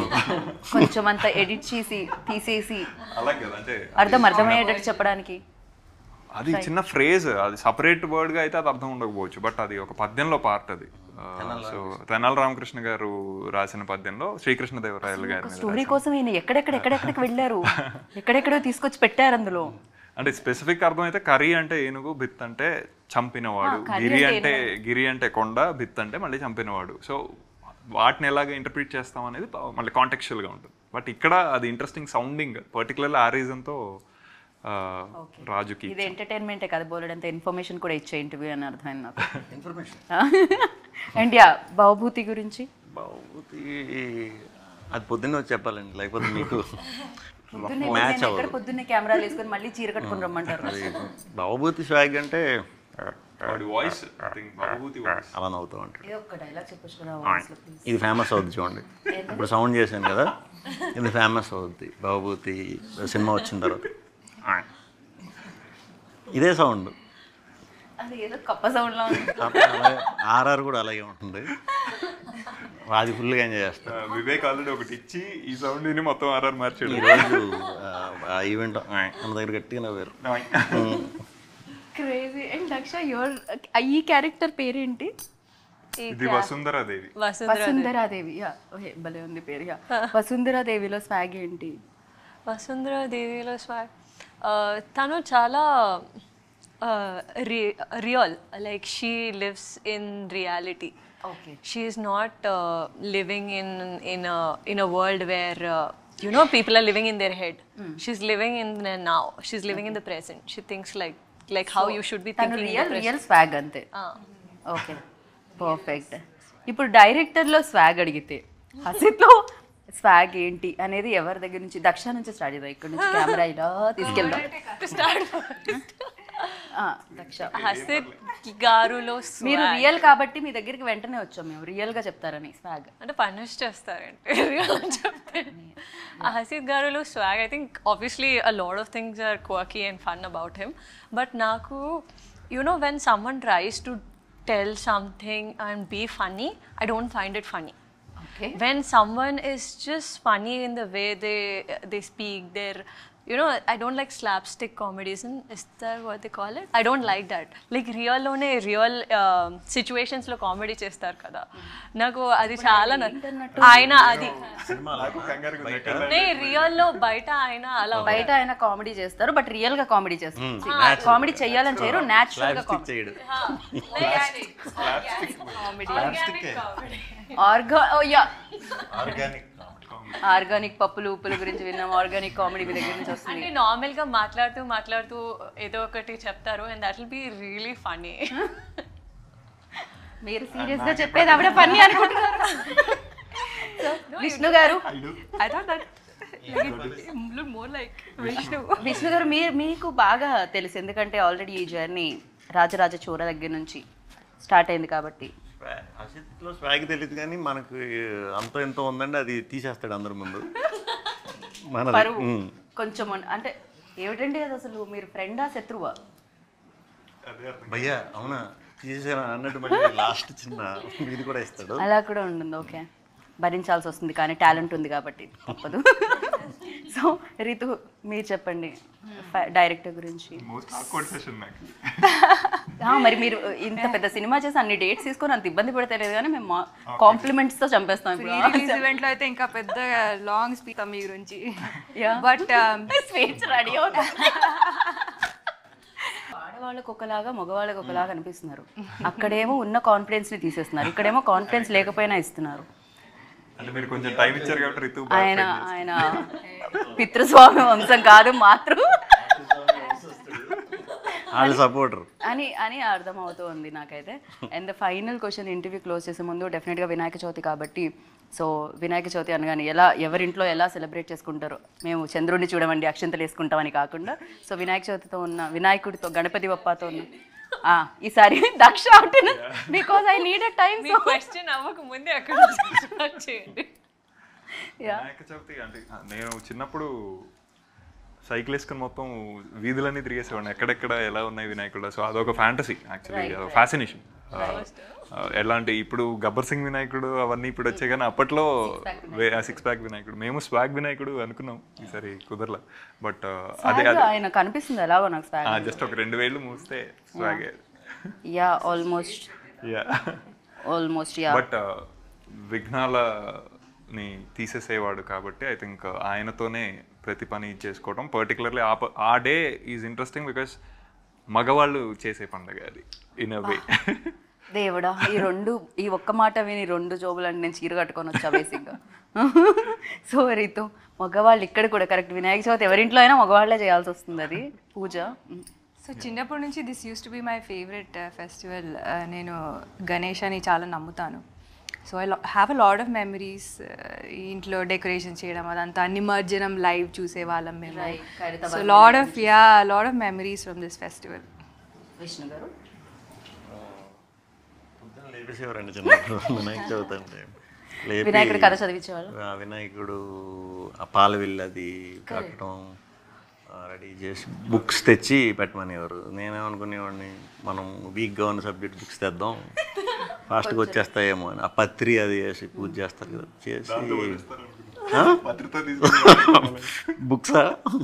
Speaker 1: కొంచెం అంత ఎడిట్ చేసి తీసేసి
Speaker 2: అలాగే కదా అంటే
Speaker 1: అర్థం అర్థమయ్యేటట్టు చెప్పడానికి
Speaker 2: అది చిన్న ఫ్రేజ్ అది సపరేట్ వర్డ్ గా అయితే అది అర్థం ఉండకపోవచ్చు బట్ అది ఒక పద్యంలో పార్ట్ అది సో తెనాలి రామకృష్ణ గారు రాసిన పద్యంలో శ్రీకృష్ణ దేవరాయలు గారి మీద
Speaker 1: స్టోరీ కోసం ఈయన ఎక్కడెక్కడ ఎక్కడెక్కడికి వెళ్ళారు ఎక్కడెక్కడో తీసుకొచ్చి పెట్టారు అందులో
Speaker 2: అంటే స్పెసిఫిక్ అర్థం అయితే కర్రీ అంటే ఏనుగు బిత్ అంటే చంపినవాడు గిరి అంటే గిరి అంటే కొండ బిత్ అంటే మళ్ళీ చంపినవాడు సో వాటిని ఎలాగ ఇంటర్ప్రిట్ చేస్తాం అనేది ప- మళ్ళీ కాంటెక్చువల్ గా ఉంటుంది బట్ ఇక్కడ అది ఇంట్రెస్టింగ్ సౌండింగ్ పర్టికులర్లీ ఆ రీజన్ తో ఆ, రాజుకి
Speaker 1: ఇది ఎంటర్టైన్మెంటే కదా బోలెడంత ఇన్ఫర్మేషన్ కూడా ఇచ్చే ఇంటర్వ్యూ అని అర్థమైంది నాకు
Speaker 4: ఇన్ఫర్మేషన్
Speaker 1: అండ్ యా భవభూతి గురించి
Speaker 4: బాబూతి అది పొద్దున్నే వచ్చి చెప్పాలండి లేకపోతే మీకు
Speaker 1: పొద్దున్నే
Speaker 4: మ్యాచ్
Speaker 1: నేను ఎక్కడ
Speaker 4: అవ్వదు
Speaker 1: పొద్దున్నే కెమెరాలు వేసుకొని మళ్ళీ చీర కట్టుకొని రమ్మంటారు
Speaker 4: అది బాబూతి స్వాగ్ అంటే
Speaker 2: వాడి వాయిస్ భగవతి వాయిస్
Speaker 4: అలా నవ్వుతూ ఉంటాడు
Speaker 1: ఏదో ఒక డైలాగ్ చెప్పొచ్చు కదా voice లో please.
Speaker 4: ఇది ఫేమస్ అవుద్ది చూడండి ఇప్పుడు సౌండ్ చేశాను కదా ఇది ఫేమస్ అవుద్ది బాబూతి సినిమా వచ్చిన తర్వాత ఆయ్. ఇదే సౌండ్
Speaker 1: అది ఏదో కప్ప సౌండ్ లో ఉంది
Speaker 4: అలాగే ఆర్ఆర్ కూడా అలాగే ఉంటుంది అది ఫుల్గా ఎంజాయ్ చేస్తాను
Speaker 2: వివేక్ ఆల్రెడీ ఒకటి ఇచ్చి ఈ సౌండ్ ని మొత్తం ఆర్ఆర్ మార్చాడు
Speaker 4: ఈరోజు ఆ ఈవెంట్ మన దగ్గర గట్టిగా నవ్వారు
Speaker 1: క్రేజీ అండ్ దక్ష యువర్ ఈ క్యారెక్టర్ పేరేంటి
Speaker 2: ఇది వసుంధరా దేవి
Speaker 5: వసుంధర
Speaker 1: వసుంధరాదేవి యా ఓకే భలే ఉంది పేరు యా వసుంధరాదేవిలో స్వాగ్ ఏంటి
Speaker 5: వసుంధర దేవిలో స్వాగ్ తను చాలా real like she lives in reality
Speaker 1: okay
Speaker 5: she is not uh, living in in a in a world where uh, you know people are living in their head she's living in the now she's living in the present she thinks like like how you should be
Speaker 1: తను
Speaker 5: thinking in the
Speaker 1: real
Speaker 5: present
Speaker 1: real swag అంతే
Speaker 5: Ah.
Speaker 1: Okay perfect ఇప్పుడు డైరెక్టర్లో swag అడిగితే హసిత్లో swag ఏంటి అనేది ఎవరి దగ్గర నుంచి దక్ష నుంచి స్టార్ట్ చేద్దాం ఇక్కడ నుంచి కెమెరా ఇలా తీసుకెళ్దాం ఆ, దక్ష
Speaker 5: హసిత్ గారులో
Speaker 1: మీరు
Speaker 5: swag.
Speaker 1: రియల్ కాబట్టి మీ దగ్గరికి వెంటనే వచ్చాం మేము రియల్ గా చెప్తారని స్వాగ్
Speaker 5: అంటే పనిష్ చేస్తారంటే రియల్ అని చెప్తే ఆ హసీద్ గారులో swag I think obviously a lot of things are క్వాకీ and fun about him but నాకు you know when someone tries to tell something and be funny I don't find it funny
Speaker 1: okay
Speaker 5: when someone is just funny in the way they they speak they're you know i don't like slapstick comedies and is that what they call it i don't like that like real లోనే real situations లో comedy చేస్తారు కదా నాకు అది చాలా న- ఆయన అది నే రియల్ లో బయట ఆయన అలా
Speaker 1: బయట ఆయన కామెడీ చేస్తారు బట్ రియల్ గా కామెడీ చేస్తారు కామెడీ చేయాలని చేయరు న్యాచురల్ గా
Speaker 4: స్టిక్ చేయడు
Speaker 1: ఆర్గా యా
Speaker 4: ఆర్గానిక్
Speaker 1: ఆర్గానిక్ పప్పులు ఉప్పుల గురించి విన్నాం ఆర్గానిక్ కామెడీ మీ దగ్గర నుంచి వస్తుంది
Speaker 5: అంటే నార్మల్ గా మాట్లాడుతూ మాట్లాడుతూ ఏదో ఒకటి చెప్తారు and that will be really funny
Speaker 1: మీరు సీరియస్ గా చెప్పేది ఆవిడ పని అనుకుంటున్నారు So, విష్ణు గారు
Speaker 3: I thought that more like Vishnu
Speaker 1: Vishnu గారు మీ మీకు బాగా తెలుసు ఎందుకంటే ఆల్రెడీ ఈ జర్నీ రాజరాజ చోర దగ్గర నుంచి స్టార్ట్ అయింది కాబట్టి
Speaker 4: అసిత్లో స్వాగ్ తెలియదు కానీ మనకు అంత ఎంతో ఉందండి అది తీసేస్తాడు అందరి ముందు మనది
Speaker 1: పరువు
Speaker 4: ఉమ్.
Speaker 1: కొంచెం ఉన్- అంటే ఏమిటండి అది అసలు మీరు ఫ్రెండా శత్రువా
Speaker 4: భయ్యా అవునా తీసేసాను అన్నట్టు మళ్ళీ లాస్ట్ చిన్న ఇది కూడా ఇస్తాడు
Speaker 1: అలా కూడా ఉంటుంది ఓకే భరించాల్సి వస్తుంది కానీ టాలెంట్ ఉంది కాబట్టి తప్పదు సో సో రితు మీరు చెప్పండి డైరెక్టర్ గురించి
Speaker 2: మోస్ట్ ఆక్వర్డ్ సెషన్ నాకు
Speaker 1: ఆ, మరి మీరు ఇంత పెద్ద సినిమా చేసి అన్ని డేట్స్ తీసుకొని అంత ఇబ్బంది పడతలేదు కానీ మేము కాంప్లిమెంట్స్ తో చంపేస్తాం
Speaker 3: ప్రీ
Speaker 1: ఇప్పుడు
Speaker 3: రిలీజ్ ఈవెంట్ లో అయితే ఇంకా పెద్ద లాంగ్ స్పీచ్ మీ గురించి
Speaker 1: Yeah.
Speaker 3: బట్
Speaker 1: స్వీట్స్ రెడీ ఆడవాళ్ళకి ఒకలాగా మగవాళ్ళకి ఒకలాగా అనిపిస్తున్నారు అక్కడేమో ఉన్న కాన్ఫిడెన్స్ ని తీసేస్తున్నారు ఇక్కడేమో కాన్ఫిడెన్స్ లేకపోయినా ఇస్తున్నారు
Speaker 2: అంటే మీరు కొంచెం టైం ఇచ్చారు కాబట్టి రితు బాగా
Speaker 1: ఆయన
Speaker 2: friend చేస్తారు.
Speaker 1: ఆయన పితృస్వామి వంశం కాదు మాతృ
Speaker 4: వాళ్ళ సపోర్టర్
Speaker 1: అని అని అర్థం అవుతుంది నాకైతే and the final question interview close చేసే ముందు డెఫినెట్గా వినాయక చవితి కాబట్టి సో వినాయక చవితి అనగానే ఎలా ఎవరింట్లో ఎలా సెలబ్రేట్ చేసుకుంటారో మేము చంద్రుడిని చూడమండి అక్షంతలు వేసుకుంటామని కాకుండా సో వినాయక చవితితో ఉన్న వినాయకుడితో గణపతి బప్పతో ఉన్న ఆ, ఈసారి Daksha because I need time
Speaker 5: మీ క్వశ్చన్ అవ్వక ముందే అక్కడ స్టార్ట్ చేయండి
Speaker 2: వినాయక చవితి అంటే ఆ, నేను చిన్నప్పుడు సైకిల్ వేసుకుని మొత్తం వీధులన్నీ తిరిగేసేవాడిని ఎక్కడెక్కడ ఎలా ఉన్నాయి వినాయకుడు సో అదొక ఫ్యాంటసీ యాక్చువల్లీ ఫ్యాసినేషన్ ఎలాంటి ఇప్పుడు గబ్బర్ సింగ్ వినాయకుడు అవన్నీ ఇప్పుడు వచ్చాయి కానీ అప్పట్లో సిక్స్ ప్యాక్ వినాయకుడు మేము స్వాగ్ వినాయకుడు అనుకున్నాం ఈసారి కుదరలా బట్ అదే అదే
Speaker 1: ఆయన కనిపిస్తుంది ఎలాగో నాకు స్వాగ్
Speaker 2: జస్ట్ ఒక రెండు వేళ్ళు మూస్తే swag
Speaker 1: yeah almost
Speaker 2: yeah
Speaker 1: almost yeah
Speaker 2: but విఘ్నాలని తీసేసేవాడు కాబట్టి ఐ థింక్ ఆయనతోనే ప్రతి పని చేసుకోవడం పర్టికులర్లీ ఆ ప- ఆ డే ఈజ్ ఇంట్రెస్టింగ్ బికాస్ మగవాళ్ళు చేసే పండగ అది ఇన్ అ వే
Speaker 1: దేవుడా ఈ రెండు ఈ ఒక్క మాట విని రెండు జోబులంటే నేను చీర కట్టుకొని వచ్చా బేసిక్గా సో రీతు మగవాళ్ళు ఇక్కడ కూడా కరెక్ట్ వినాయక చవితి ఎవరింట్లో అయినా మగవాళ్ళే చేయాల్సి వస్తుంది అది పూజ
Speaker 3: సో చిన్నప్పటి నుంచి this use to be my favourite festival నేను గణేష్ అని చాలా నమ్ముతాను so I have a lot of memories ఇంట్లో డెకరేషన్ చేయడం అదంతా నిమజ్జనం లైవ్ చూసే వాళ్ళం మేము
Speaker 1: Right, Khairatabad
Speaker 3: so lot of yeah lot of memories from this festival
Speaker 1: Vishnu గారు
Speaker 4: పొద్దున్న లేపేసేవారండి చిన్నప్పుడు వినాయక చవితి అంటే లేపి
Speaker 1: వినాయకుడి కథ చదివించేవాళ్ళు
Speaker 4: ఆ వినాయకుడు ఆ పాల అది కట్టడం రెడీ చేసి బుక్స్ తెచ్చి పెట్టమనేవారు నేనేమనుకునేవాడిని మనం వీక్గా ఉన్న సబ్జెక్ట్ బుక్స్ తెద్దాం ఫాస్ట్గా వచ్చేస్తాయేమో అని ఆ పత్రి అది వేసి పూజ చేస్తారు కదా చేసి
Speaker 2: పత్రితో తీసుకుని
Speaker 4: బుక్సా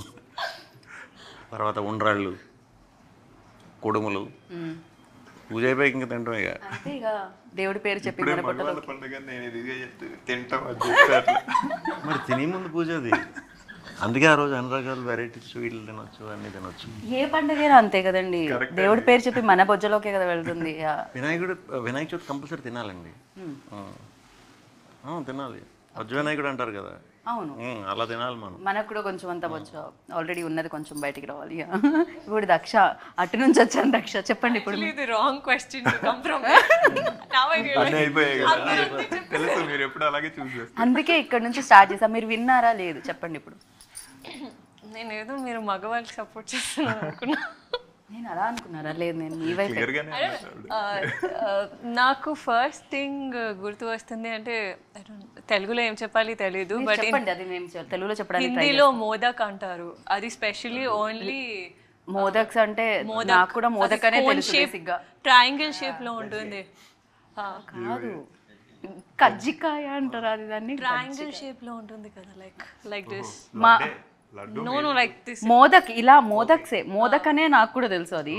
Speaker 4: తర్వాత ఉండ్రాళ్ళు కుడుములు పూజ అయిపోయి ఇంకా తింటాం ఇక
Speaker 1: అంతే ఇక దేవుడి పేరు చెప్పి
Speaker 2: ఇప్పుడే
Speaker 1: మన పొట్టలో
Speaker 2: మగవాళ్ళ పండుగ నేను ఇదిగా చెప్తే తింటాం అది చెప్తే అట్లా.
Speaker 4: మరి తినే ముందు పూజ అది అందుకే ఆ రోజు అన్ని రకాల వెరైటీస్ స్వీట్లు తినొచ్చు అన్నీ తినొచ్చు
Speaker 1: ఏ పండుగైనా అంతే కదండి దేవుడి పేరు చెప్పి మన బొజ్జలోకే కదా వెళ్తుంది యా.
Speaker 4: వినాయకుడు వినాయక చవితి కంపల్సరీ తినాలండి ఆ. ఆ, తినాలి వజ్ర వినాయకుడు అంటారు కదా
Speaker 1: అవును
Speaker 4: ఉమ్, అలా తినాలి మనం
Speaker 1: మనకు కూడా కొంచెం అంత బొజ్జ ఆల్రెడీ ఉన్నది కొంచెం బయటికి రావాలి యా. ఇప్పుడు దక్ష అటు నుంచి వచ్చాను దక్ష చెప్పండి ఇప్పుడు
Speaker 5: ఇది wrong question to come from now I
Speaker 2: అన్నీ అయిపోయాయి కదా తెలుసు మీరు ఎప్పుడు అలాగే చూస్ చేస్తారు
Speaker 1: అందుకే ఇక్కడ నుంచి స్టార్ట్ చేసాం మీరు విన్నారా లేదు చెప్పండి ఇప్పుడు
Speaker 5: నేను ఏదో మీరు మగవాళ్ళకి సపోర్ట్ చేస్తున్నారు అనుకున్నా
Speaker 1: నేను అలా అనుకున్నారా లేదు నేను మీ వైపు
Speaker 2: క్లియర్గానే అన్నారు ఆవిడ.
Speaker 5: ఆ, ఆ, నాకు ఫస్ట్ థింగ్ గుర్తు వస్తుంది అంటే I don't know, తెలుగులో ఏం చెప్పాలి తెలియదు బట్
Speaker 1: చెప్పండి అది మేము చె- తెలుగులో చెప్పడానికి try
Speaker 5: హిందీలో మోదక్ అంటారు అది స్పెషల్లీ ఓన్లీ
Speaker 1: మోదక్స్ అంటే నాకు కూడా మోదక్ అనే తెలుసు బేసిక్ గా
Speaker 5: ట్రయాంగిల్ షేప్ లో ఉంటుంది
Speaker 1: కాదు కజ్జికాయ అంటారు అది దాన్ని
Speaker 5: ట్రయాంగిల్ షేప్ లో ఉంటుంది కదా లైక్ లైక్ దిస్
Speaker 1: మా
Speaker 2: laddu
Speaker 5: no no like this
Speaker 1: modak ఇలా మోదక్సే మోదక్ అనే నాకు కూడా తెలుసు అది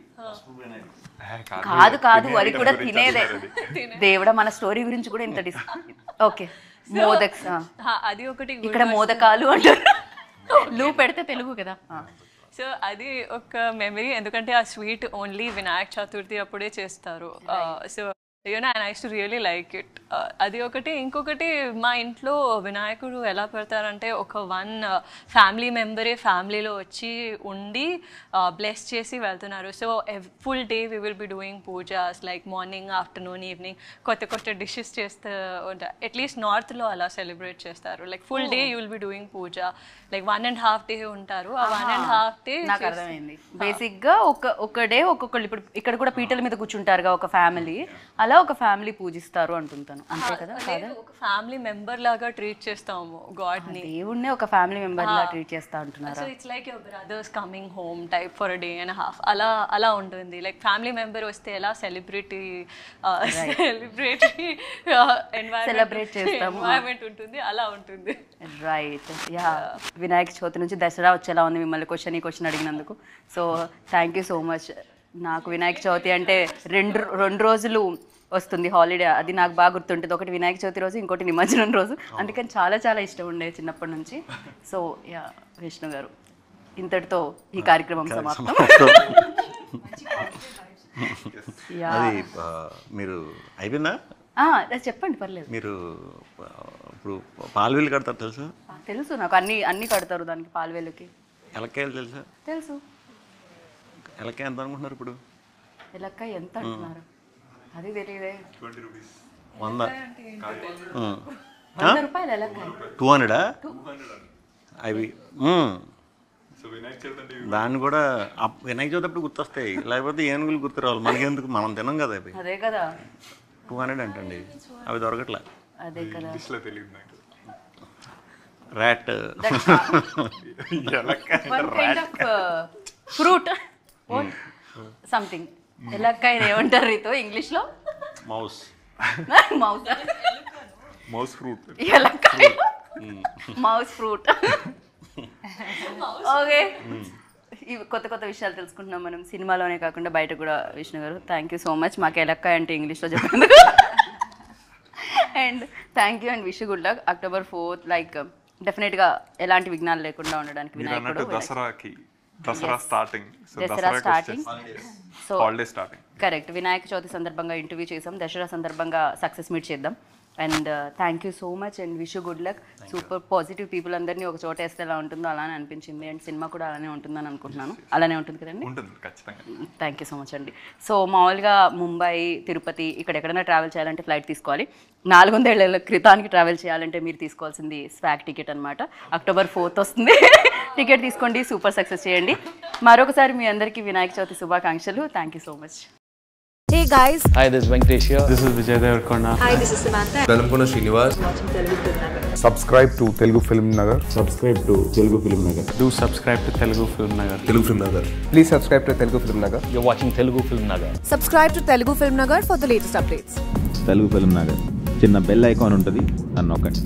Speaker 2: ఏ, కాదు.
Speaker 1: కాదు కాదు
Speaker 2: తినే
Speaker 1: అది
Speaker 2: item
Speaker 1: కూడా
Speaker 2: గురించి
Speaker 1: తినేదే
Speaker 2: అంటున్నారు అది.
Speaker 1: దేవుడా మన స్టోరీ గురించి కూడా ఇంత డిస్ ఓకే మోదక్స్ ఆ.
Speaker 5: అది ఒకటి
Speaker 1: ఇక్కడ మోదకాలు అంటారు లూ పెడితే తెలుగు కదా ఆ.
Speaker 5: సో అది ఒక మెమరీ ఎందుకంటే ఆ స్వీట్ ఓన్లీ వినాయక చతుర్థి అప్పుడే చేస్తారు so you know and I's to really like it అది ఒకటి ఇంకొకటి మా ఇంట్లో వినాయకుడు ఎలా పెడతారంటే ఒక వన్ ఫ్యామిలీ మెంబరే ఫ్యామిలీలో వచ్చి ఉండి బ్లెస్ చేసి వెళ్తున్నారు so full day we will be doing pujas like morning afternoon evening కొత్త కొత్త డిషెస్ చేస్తూ ఉంటారు అట్లీస్ట్ నార్త్లో అలా సెలబ్రేట్ చేస్తారు like full day you will be doing puja like one and half day ఉంటారు ఆ వన్ అండ్ హాఫ్ డే
Speaker 1: నాకు అర్థమైంది బేసిక్ గా ఒక ఒక డే ఒక్కొక్కళ్ళు ఇప్పుడు ఇక్కడ కూడా పీటల మీద కూర్చుంటారుగా ఒక ఫ్యామిలీ అలా ఎలా ఒక ఫ్యామిలీ పూజిస్తారు అంటుంటాను అంతే కదా కాదా
Speaker 5: లేదు, ఒక ఫ్యామిలీ మెంబర్ లాగా ట్రీట్ చేస్తాము గాడ్ ని
Speaker 1: దేవుణ్ణే ఒక ఫ్యామిలీ మెంబర్ లా ట్రీట్ చేస్తా అంటున్నారా
Speaker 5: so it's like your brother's coming home type for day and half అలా అలా ఉంటుంది లైక్ ఫ్యామిలీ మెంబర్ వస్తే ఎలా సెలబ్రిటీ సెలబ్రిటీ
Speaker 1: Celebrate చేస్తాము.
Speaker 5: ఎన్వైరన్మెంట్ ఉంటుంది అలా ఉంటుంది
Speaker 1: రైట్ యా వినాయక చవితి నుంచి దసరా వచ్చేలా ఉంది మిమ్మల్ని క్వశ్చన్ ఈ క్వశ్చన్ అడిగినందుకు so thank you so much నాకు వినాయక చవితి అంటే రెండు రెండు రోజులు వస్తుంది హాలిడే అది నాకు బాగా గుర్తుంటుంది ఒకటి వినాయక చవితి రోజు ఇంకోటి నిమజ్జనం రోజు అందుకని చాలా చాలా ఇష్టం ఉండే చిన్నప్పటి నుంచి సో యా విష్ణు గారు ఇంతటితో ఈ కార్యక్రమం సమాప్తం యా
Speaker 4: అది ఆ, మీరు అయిపోయిందా
Speaker 1: ఆ, అది చెప్పండి పర్లేదు
Speaker 4: మీరు ఆ, ఇప్పుడు పాలు వీలు కడతారు తెలుసా
Speaker 1: ఆ, తెలుసు నాకు అన్ని అన్ని కడతారు దానికి పాలవేలుకి
Speaker 4: ఎలక్కాయలు తెలుసా
Speaker 1: తెలుసు
Speaker 4: ఎలక్కాయ ఎంత అనుకుంటున్నారు ఇప్పుడు
Speaker 1: ఎలక్క ఎంత అంటున్నారు అది తెలియదే
Speaker 4: వంద
Speaker 1: వంద రూపాయలు ఎలక్క
Speaker 4: టూ హండ్రెడా అవి మ్మ్. దాన్ని కూడా అప్- వినాయక చవితి అప్పుడు గుర్తొస్తాయి లేకపోతే ఏనుగులు గుర్తు రావాలి మనకెందుకు మనం తినం కదా అవి
Speaker 1: అదే కదా
Speaker 4: టూ హండ్రెడ్ అంటండి అవి దొరకట్లే
Speaker 1: అదే కదా
Speaker 2: ఇంగ్లీష్లో తెలియదు నాకు
Speaker 4: rat
Speaker 1: one kind of fruit something ఎలక్కాయ ఏమంటారు రీతో ఇంగ్లీష్ లో
Speaker 4: మౌస్
Speaker 1: మౌస్
Speaker 2: మౌస్ ఫ్రూట్
Speaker 1: ఎలక్కాయ మౌస్ ఫ్రూట్ ఓకే ఇవి కొత్త కొత్త విషయాలు తెలుసుకుంటున్నాం మనం సినిమాలోనే కాకుండా బయట కూడా విష్ణు గారు థ్యాంక్ యూ సో మచ్ మాకు ఎలక్కాయ అంటే ఇంగ్లీష్లో చెప్పండి and thank you and wish good luck October fourth like డెఫినెట్గా ఎలాంటి విఘ్నాలు లేకుండా ఉండడానికి
Speaker 2: మీరు అన్నట్టు
Speaker 1: వినాయకుడు
Speaker 2: దసరాకి Dasara starting so
Speaker 1: Dasara starting so
Speaker 2: holiday starting
Speaker 1: correct Vinayaka Chavithi సందర్భంగా ఇంటర్వ్యూ చేసాం దసరా సందర్భంగా సక్సెస్ మీట్ చేద్దాం and thank you so much and wish good luck super positive people అందరినీ ఒక చోట వేస్తే ఎలా ఉంటుందో అలానే అనిపించింది అండ్ సినిమా కూడా అలానే ఉంటుందని అనుకుంటున్నాను అలానే ఉంటుంది కదండి
Speaker 2: ఉంటుంది ఖచ్చితంగా
Speaker 1: థ్యాంక్ యూ సో మచ్ అండి సో మామూలుగా ముంబై తిరుపతి ఇక్కడ ఎక్కడైనా ట్రావెల్ చేయాలంటే ఫ్లైట్ తీసుకోవాలి నాలుగు వందేళ్ల క్రితానికి ట్రావెల్ చేయాలంటే మీరు తీసుకోవాల్సింది స్వాగ్ టికెట్ అనమాట అక్టోబర్ ఫోర్త్ వస్తుంది టికెట్ తీసుకోండి సూపర్ సక్సెస్ చేయండి మరొకసారి మీ అందరికీ వినాయక చవితి శుభాకాంక్షలు thank you so much
Speaker 6: Hey guys,
Speaker 7: Hi, this is Venkatesh here.
Speaker 8: This is Vijay Devarkonda.
Speaker 9: Velankonda Srinivas
Speaker 10: subscribe to Telugu Film Nagar.
Speaker 8: Subscribe to Telugu Film Nagar. Do subscribe to Telugu Film Nagar.
Speaker 9: Telugu film Nagar
Speaker 10: Please subscribe to Telugu Film Nagar.
Speaker 7: You're watching Telugu Film Nagar.
Speaker 6: subscribe to Telugu Film Nagar for the latest updates.
Speaker 11: Telugu film Nagar చిన్న bell icon ఉంటుంది అని నొక్కండి